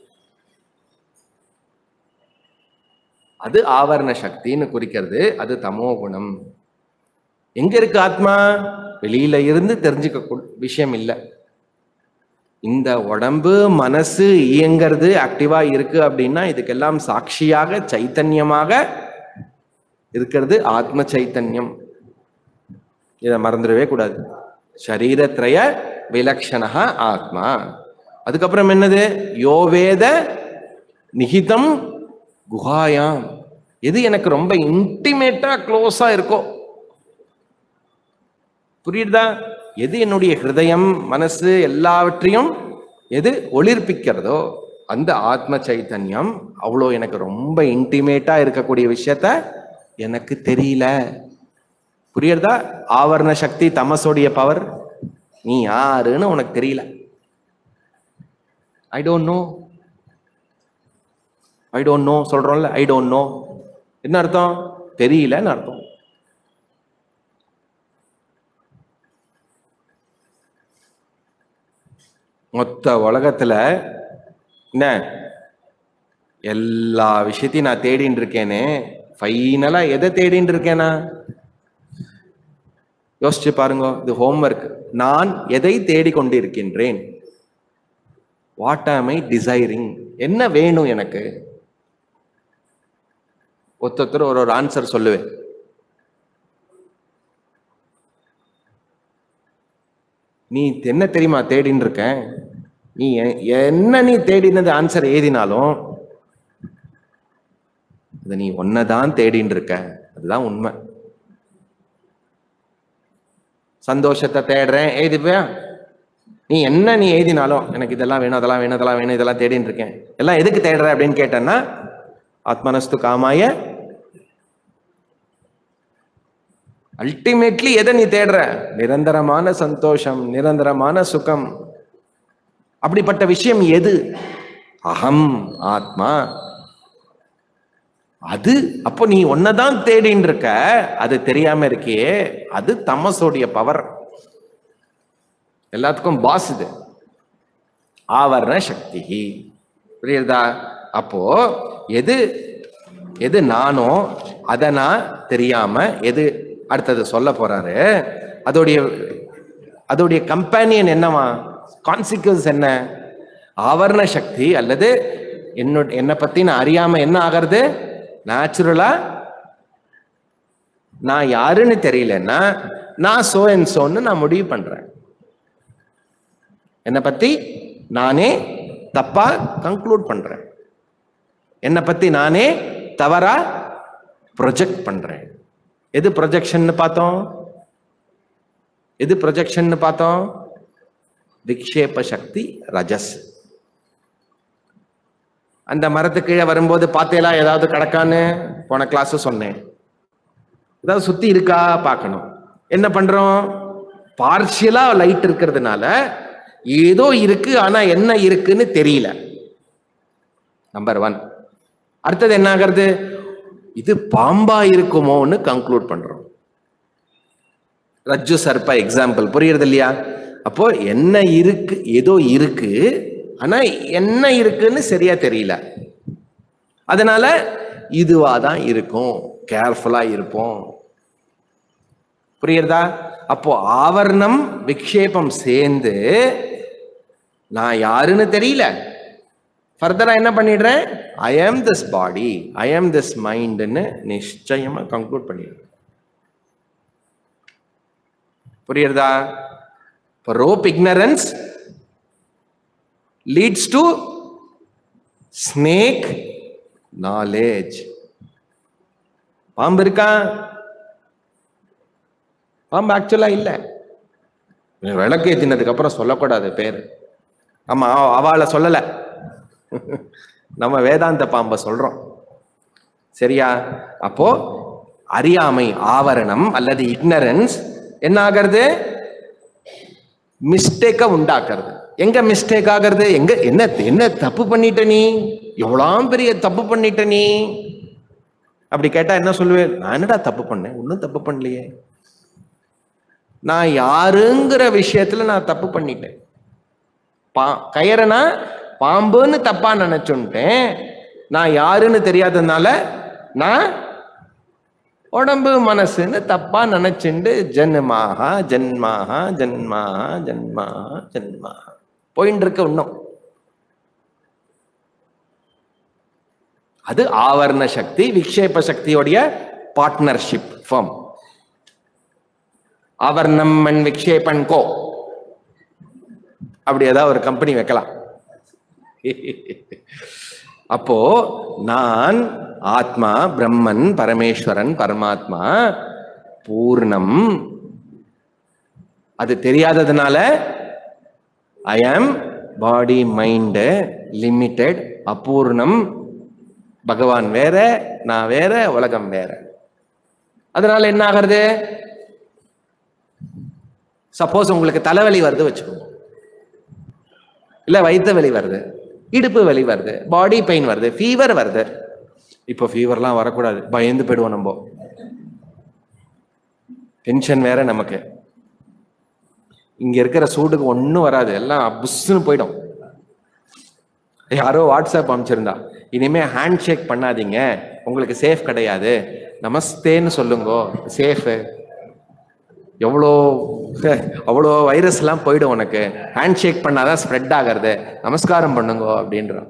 அது ஆவரண சக்தின்னு குறிக்கிறது அது தமோ குணம் எங்க இருக்கு ஆத்மா வெளியில இருந்து தெரிஞ்சுக்க கூ- விஷயம் இல்லை இந்த உடம்பு மனசு இயங்கிறது ஆக்டிவா இருக்கு அப்படின்னா இதுக்கெல்லாம் சாட்சியாக சைத்தன்யமாக இருக்கிறது ஆத்ம சைத்தன்யம் இதை மறந்துடவே கூடாது சரீரத்ரய விலக்ஷணா ஆத்மா அதுக்கப்புறம் என்னது யோவேத நிகிதம் குஹாயாம் எது எனக்கு ரொம்ப இன்டிமேட்டா க்ளோஸா இருக்கோ புரியுதா எது என்னுடைய ஹிருதயம் மனசு எல்லாவற்றையும் எது ஒளிர்ப்பிக்கிறதோ அந்த ஆத்ம சைத்தன்யம் அவ்வளோ எனக்கு ரொம்ப இன்டிமேட்டா இருக்கக்கூடிய விஷயத்த எனக்கு தெரியல புரியுறதா ஆவரண சக்தி தமசோடைய பவர் நீ யாருன்னு உனக்கு தெரியல I don't know I don't know சொல்றோம்ல ஐ டோன்ட் நோ என்ன அர்த்தம் தெரியலன்னு அர்த்தம் மொத்த உலகத்துல என்ன எல்லா விஷயத்தையும் நான் தேடின்னு இருக்கேனே ஃபைனலா எதை தேடின்னு இருக்கேனா யோசிச்சு பாருங்க இது ஹோம்ஒர்க் நான் எதை தேடிக்கொண்டிருக்கின்றேன் வாட் ஆம் ஐ டிசைரிங் என்ன வேணும் எனக்கு ஒருத்தர் ஒரு ஒரு ஆன்சர் சொல்லுவேன் நீ என்ன தெரியுமா தேடின்னு இருக்க நீ எ- என்ன நீ தேடினது ஆன்சர் எழுதினாலும் அது நீ ஒன்னதான் தேடின்னு இருக்க அதுதான் உண்மை சந்தோஷத்தை தேடுறேன் எழுதிப்பியா நீ என்ன நீ எழுதினாலும் எனக்கு இதெல்லாம் வேணும் அதெல்லாம் வேணும் அதெல்லாம் வேணும் இதெல்லாம் தேடின்னு இருக்கேன் எல்லாம் எதுக்கு தேடுற அப்படின்னு கேட்டேன்னா ஆத்மனஸ்து காமாய அல்டிமேட்லி எதை நீ தேடுற நிரந்தரமான சந்தோஷம் நிரந்தரமான சுகம் அப்படிப்பட்ட விஷயம் எது அகம் ஆத்மா அது அப்போ நீ ஒன்னதான் தேடின்னு இருக்க அது தெரியாம இருக்கியே அது தமசோடைய பவர் எல்லாத்துக்கும் பாஸ் இது ஆவரண சக்தி புரியுதா அப்போ எது எது நானோ அதை நான் தெரியாம எது அடுத்தது சொல்ல போறாரு அதோடைய அதோடைய கம்பேனியன் என்னவா கான்சிக்வன்ஸ் என்ன ஆவரண சக்தி அல்லது என்னோட என்னை பத்தி நான் அறியாம என்ன ஆகிறது நேச்சுரலா நான் யாருன்னு தெரியலன்னா நான் சோ அண்ட் சோன்னு நான் முடிவு பண்றேன் என்னை பத்தி நானே தப்பா கன்க்ளூட் பண்றேன் என்னை பத்தி நானே தவறா ப்ரொஜெக்ட் பண்றேன் எது ப்ரொஜெக்ஷன் பார்த்தோம் எது ப்ரொஜெக்ஷன் பார்த்தோம் விக்ஷேப சக்தி ரஜஸ் அந்த மரத்துக்கு கீழே வரும்போது பார்த்தேலா ஏதாவது கிடக்கான்னு போன கிளாஸ் சொன்னேன் ஏதாவது சுத்தி இருக்கா பார்க்கணும் என்ன பண்றோம் பார்ஷியலா லைட் இருக்கிறதுனால ஏதோ இருக்கு ஆனா என்ன இருக்குன்னு தெரியல நம்பர் ஒன் அடுத்தது என்ன ஆகிறது இது பாம்பா இருக்குமோன்னு கன்க்ளூட் பண்றோம் ரஜ்ஜு சர்ப்ப எக்ஸாம்பிள் புரியுறது இல்லையா அப்போ என்ன இருக்கு ஏதோ இருக்கு ஆனா என்ன இருக்குன்னு சரியா தெரியல அதனால இதுவா தான் இருக்கும் கேர்ஃபுல்லா இருப்போம் புரியுறதா அப்போ ஆவரணம் விக்ஷேபம் சேர்ந்து நான் யாருன்னு தெரியல ஃபர்தரா என்ன பண்ணிடுறேன் ஐ ஆம் திஸ் பாடி ஐ ஆம் திஸ் மைண்ட்னு நிச்சயமா கன்க்ளூட் பண்ணிடுறேன் புரியுறதா இப்போ rope ignorance leads to snake knowledge பாம்பு இருக்கா பாம்பு ஆக்சுவலா இல்ல விளக்கு ஏத்தினதுக்கு அப்புறம் சொல்லக்கூடாது பேர் ஆமா அவ- அவளை சொல்லல நம்ம வேதாந்த பாம்பை சொல்றோம் சரியா அப்போ அறியாமை ஆவரணம் அல்லது இக்னரன்ஸ் என்ன ஆகிறது மிஸ்டேக்க உண்டாக்குறது எங்க மிஸ்டேக் ஆகிறது எங்க என்ன என்ன தப்பு பண்ணிட்ட நீ எவ்வளவு பெரிய தப்பு பண்ணிட்ட நீ அப்படி கேட்டா என்ன சொல்லுவேன் நான் என்னடா தப்பு பண்ணேன் ஒன்றும் தப்பு பண்ணலையே நான் யாருங்கிற விஷயத்துல நான் தப்பு பண்ணிட்டேன் பா கயறனா பாம்புன்னு தப்பா நினைச்சுட்டேன் நான் யாருன்னு தெரியாததுனால நான் உடம்பு மனசுன்னு தப்பா நினைச்சுண்டு ஜென்மாக ஜென்மாக ஜென்மாக ஜென்மாக ஜென்மாக போயின்னு இருக்கு இன்னும் அது ஆவரண சக்தி விக்ஷேப சக்தியோடைய பார்ட்னர்ஷிப் ஃபார்ம் ஆவரணம் அண்ட் விக்ஷேபன் கோ அப்படி ஏதாவது ஒரு கம்பெனி வைக்கலாம் அப்போ நான் ஆத்மா பிரம்மன் பரமேஸ்வரன் பரமாத்மா பூர்ணம் அது தெரியாததுனால ஐ ஆம் பாடி மைண்டு லிமிட்டெட் அபூர்ணம் பகவான் வேற நான் வேற உலகம் வேற அதனால என்ன ஆகிறது சப்போஸ் உங்களுக்கு தலைவலி வருது வச்சுக்கோங்க இல்ல வயிற்று வலி வருது இடுப்பு வலி வருது பாடி பெயின் வருது ஃபீவர் வருது இப்போ ஃபீவர்லாம் வரக்கூடாது பயந்து போயிடுவோம் நம்ம டென்ஷன் வேற நமக்கு இங்க இருக்கிற சூடுக்கு ஒன்றும் வராது எல்லாம் புஷ்ஷுன்னு போயிடும் யாரோ வாட்ஸ்அப் அனுப்பிச்சிருந்தா இனிமே ஹேண்ட் ஷேக் பண்ணாதீங்க உங்களுக்கு சேஃப் கிடையாது நமஸ்தேன்னு சொல்லுங்க சேஃபு எவ்வளோ அவ்வளோ வைரஸ்லாம் போயிடும் உனக்கு ஹேண்ட் ஷேக் பண்ணாதான் ஸ்ப்ரெட் ஆகிறது நமஸ்காரம் பண்ணுங்க அப்படின்றான்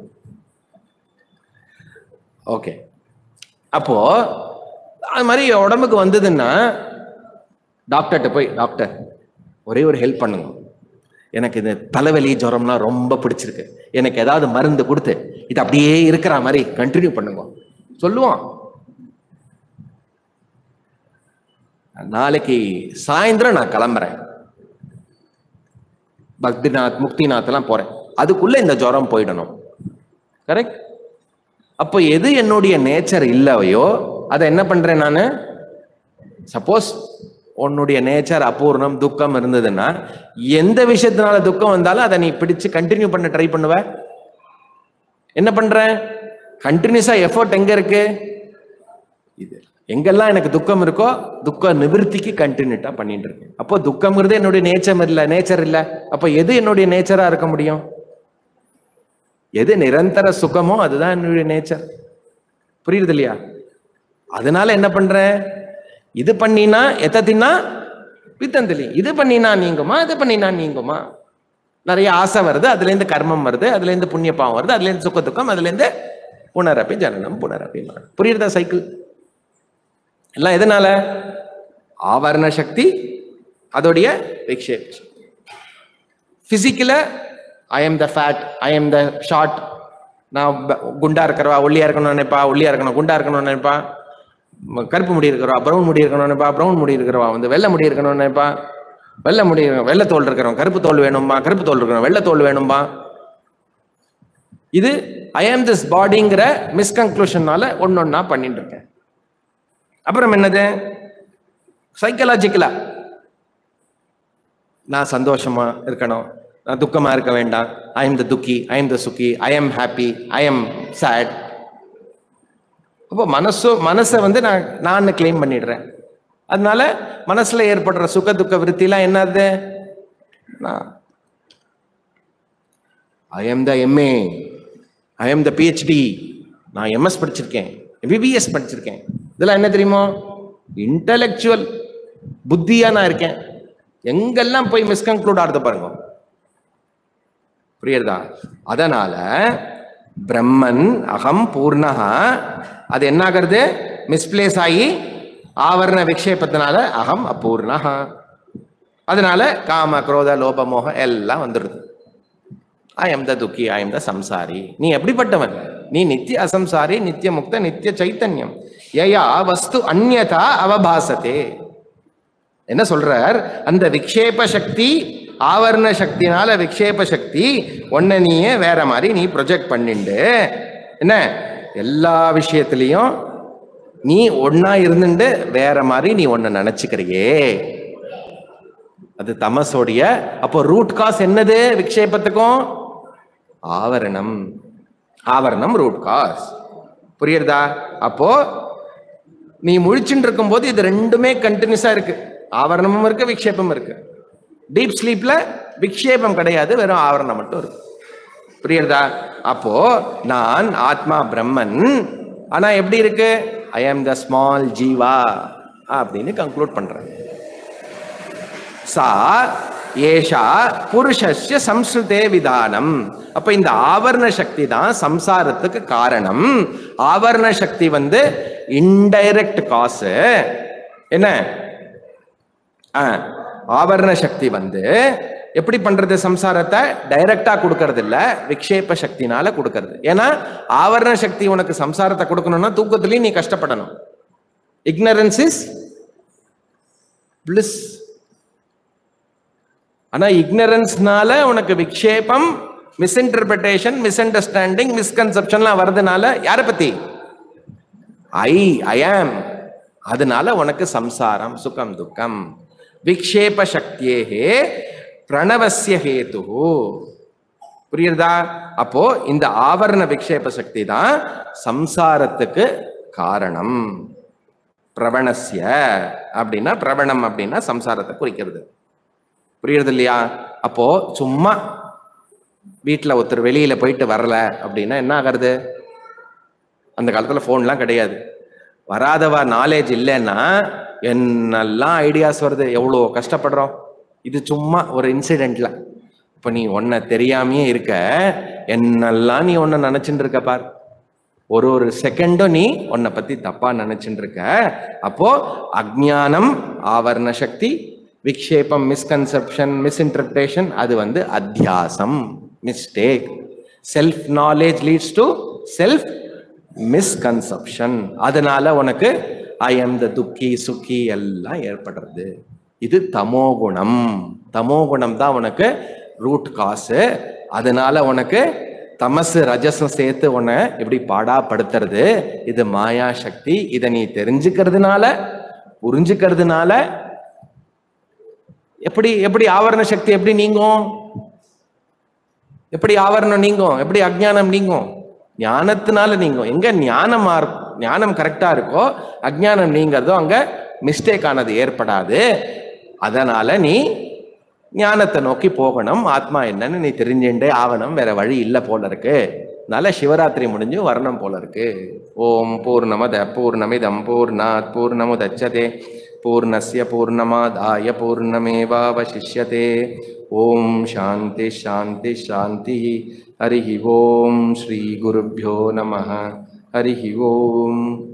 ஓகே அப்போ அது மாதிரி உடம்புக்கு வந்ததுன்னா டாக்டர்கிட்ட போய் டாக்டர் ஒரே ஒரு ஹெல்ப் பண்ணுங்க எனக்கு இந்த தலைவலி ஜுரம்லாம் ரொம்ப பிடிச்சிருக்கு எனக்கு ஏதாவது மருந்து கொடுத்து இது அப்படியே இருக்கிற மாதிரி கண்டினியூ பண்ணுங்க சொல்லுவான் நாளைக்கு சாயந்தரம் நான் கிளம்புறேன் பக்திநாத் முக்திநாத் எல்லாம் போறேன் அதுக்குள்ள இந்த ஜுரம் போயிடணும் கரெக்ட் அப்போ எது என்னுடைய நேச்சர் இல்லவையோ அதை என்ன பண்றேன் நான் சப்போஸ் உன்னுடைய நேச்சர் அபூர்ணம் துக்கம் இருந்ததுன்னா எந்த விஷயத்தினால துக்கம் வந்தாலும் அதை நீ பிடிச்சு கண்டினியூ பண்ண ட்ரை பண்ணுவ என்ன பண்ற கண்டினியூஸா எஃபோர்ட் எங்க இருக்கு இது எங்கெல்லாம் எனக்கு துக்கம் இருக்கோ துக்க நிவர்த்திக்கு கண்டினியூட்டா பண்ணிட்டு இருக்கேன் அப்போ துக்கம்ங்கிறது என்னுடைய நேச்சர் இல்ல நேச்சர் இல்ல அப்போ எது என்னுடைய நேச்சரா இருக்க முடியும் எது நிரந்தர சுகமோ அதுதான் என்னுடைய நேச்சர் புரியுது இல்லையா அதனால என்ன பண்றேன் இது பண்ணினா எத்த தின்னா பித்தந்தலி இது பண்ணினா நீங்குமா இது பண்ணினா நீங்குமா நிறைய ஆசை வருது அதுல இருந்து கர்மம் வருது அதுல இருந்து புண்ணிய பாவம் வருது அதுல இருந்து சுக துக்கம் அதுல இருந்து புனரப்பி ஜனனம் புனரப்பி மரணம் புரியுறதா சைக்கிள் எல்லாம் எதனால ஆவரண சக்தி அதோடைய விக்ஷேப சக்தி பிசிக்கல I am the fat I am the short நான் ப- குண்டா இருக்கிறவா ஒல்லியா இருக்கணும்னு நினைப்பா ஒல்லியா இருக்கணும் குண்டா இருக்கணும்னு நினைப்பா ம- கருப்பு முடி இருக்கிறவா ப்ரௌன் முடி இருக்கணும்னு நினைப்பா ப்ரௌன் முடி இருக்கிறவா வந்து வெள்ளை முடி இருக்கணும்னு நினைப்பா வெள்ளை முடி வெள்ளை தோல் இருக்கிறவன் கருப்பு தோல் வேணும்பா கருப்பு தோல் இருக்கிறவன் வெள்ளை தோல் வேணும்பா இது ஐ ஆம் திஸ் பாடிங்கிற மிஸ்கன்க்ளூஷனால ஒன்னொன்னா பண்ணிட்டு இருக்கேன் அப்புறம் என்னது சைக்கலாஜிக்கலா நான் சந்தோஷமா இருக்கணும் நான் துக்கமா இருக்க வேண்டாம் ஐ எம் த துக்கி ஐ எம் த சுக்கி I am happy I am sad அப்போ மனசு மனசை வந்து நான் நான் கிளைம் பண்ணிடுறேன் அதனால மனசுல ஏற்படுற சுக துக்க விருத்திலாம் என்னது நான் I am the MA I am the PhD நான் எம்எஸ் படிச்சிருக்கேன் எம்பிபிஎஸ் படிச்சிருக்கேன் இதெல்லாம் என்ன தெரியுமோ இன்டலெக்சுவல் புத்தியா நான் இருக்கேன் எங்கெல்லாம் போய் மிஸ்கன்க்ளூட் ஆகுது பாருங்க புரியுறதா அதனால பிரம்மன் அகம் பூர்ணஹா அது என்ன ஆகிறது மிஸ்பிளேஸ் ஆகி ஆவரண விக்ஷேபத்தினால அகம் அபூர்ணஹா அதனால காம குரோத லோப மோக எல்லாம் வந்துடுது ஐ எம் த துக்கி ஐ எம் த சம்சாரி நீ எப்படிப்பட்டவன் நீ நித்திய அசம்சாரி நித்திய முக்த நித்திய சைத்தன்யம் ஏயா வஸ்து அந்யதா அவபாசத்தே என்ன சொல்றார் அந்த விக்ஷேப சக்தி ஆவரண சக்தினால விக்ஷேப சக்தி ஒன்ன நீயே வேற மாதிரி நீ ப்ரொஜெக்ட் பண்ணிண்டு என்ன எல்லா விஷயத்திலையும் நீ ஒன்னா இருந்துட்டு வேற மாதிரி நீ ஒன்னு நினைச்சுக்கிறியே அது தமசோடைய அப்போ ரூட் காஸ் என்னது விக்ஷேபத்துக்கும் ஆவரணம் ஆவரணம் ரூட் காஸ் புரியுறதா அப்போ நீ முழிச்சுட்டு இருக்கும்போது இது ரெண்டுமே கண்டினியூஸா இருக்கு ஆவரணமும் இருக்கு விக்ஷேபம் இருக்கு டீப் ஸ்லீப்ல விக்ஷேபம் கிடையாது வெறும் ஆவரணம் மட்டும் இருக்கு புரியுறதா அப்போ நான் ஆத்மா பிரம்மன் ஆனா எப்படி இருக்கு ஐ ஆம் த ஸ்மால் ஜீவா அப்படின்னு கன்க்ளூட் பண்றேன் சா ஏஷா புருஷஸ்ய சம்ஸ்ருதே விதானம் அப்ப இந்த ஆவரண சக்தி தான் சம்சாரத்துக்கு காரணம் ஆவரண சக்தி வந்து இன்டைரக்ட் காசு என்ன ஆ, ஆவரண சக்தி வந்து எப்படி பண்றது சம்சாரத்தை டைரக்டா கொடுக்கறது இல்ல விக்ஷேப சக்தினால கொடுக்கறது ஏன்னா ஆவரண சக்தி உனக்கு சம்சாரத்தை கொடுக்கணும்னா தூக்கத்திலையும் நீ கஷ்டப்படணும் இக்னரன்ஸ் இஸ் பிளிஸ் ஆனா இக்னரன்ஸ்னால உனக்கு விக்ஷேபம் மிஸ்இன்டர்பிரிட்டேஷன் மிஸ் அண்டர்ஸ்டாண்டிங் மிஸ்கன்செப்ஷன்லாம் வருதுனால யாரை பத்தி ஐ ஐ ஆம் அதனால உனக்கு சம்சாரம் சுகம் துக்கம் விக்ஷேப சக்தியே பிரணவசிய ஹேது புரியுறதா அப்போ இந்த ஆவரண விக்ஷேப சக்தி தான் சம்சாரத்துக்கு காரணம் பிரவணஸ்ய அப்படின்னா பிரவணம் அப்படின்னா சம்சாரத்தை குறிக்கிறது புரியுறது இல்லையா அப்போ சும்மா வீட்டில் ஒருத்தர் வெளியில போயிட்டு வரல அப்படின்னா என்ன ஆகிறது அந்த காலத்துல ஃபோன்லாம் கிடையாது வராதவா நாலேஜ் இல்லைன்னா என்னெல்லாம் ஐடியாஸ் வருது எவ்வளோ கஷ்டப்படுறோம் இது சும்மா ஒரு இன்சிடென்ட்ல இப்போ நீ ஒன்ன தெரியாமையே இருக்க என்னெல்லாம் நீ ஒன்ன நினைச்சுட்டு இருக்க பார் ஒரு ஒரு செகண்டும் நீ உன்னை பத்தி தப்பா நினைச்சுட்டு இருக்க அப்போ அஜ்ஞானம் ஆவரண சக்தி விக்ஷேபம் மிஸ்கன்செப்ஷன் மிஸ்இன்டர்பிரேஷன் அது வந்து அத்தியாசம் mistake self knowledge leads to self misconception அதனால உனக்கு ஐ எம் த துக்கி சுக்கி எல்லாம் ஏற்படுறது இது தமோகுணம் தமோகுணம் தான் உனக்கு ரூட் காசு அதனால உனக்கு தமசு ரஜசம் சேர்த்து உன்னை இப்படி பாடாப்படுத்துறது இது மாயா சக்தி இதை நீ தெரிஞ்சுக்கிறதுனால புரிஞ்சுக்கிறதுனால எப்படி எப்படி ஆவரண சக்தி எப்படி நீங்கும் எப்படி ஆவரணம் நீங்கும் எப்படி அஜ்ஞானம் நீங்கும் ஞானத்தினால நீங்கும் எங்க ஞானம் ஆர்- ஞானம் கரெக்டா இருக்கோ அஜ்ஞானம் நீங்கிறதோ அங்க மிஸ்டேக் ஆனது ஏற்படாது அதனால நீ ஞானத்தை நோக்கி போகணும் ஆத்மா என்னன்னு நீ தெரிஞ்சுட்டே ஆகணும் வேற வழி இல்லை போல இருக்கு அதனால சிவராத்திரி முடிஞ்சு வரணும் போல இருக்கு ஓம் பூர்ணமத பூர்ணமிதம் பூர்ணாத் பூர்ணமுதச்சதே பூர்ணஸ்ய பூர்ணமாதாய பூர்ணமேவாவசிஷ்யதே ஓம் சாந்தி சாந்தி சாந்தி ஹரி ஓம் ஸ்ரீ குருभ्यो நமः ஹரி ஓம்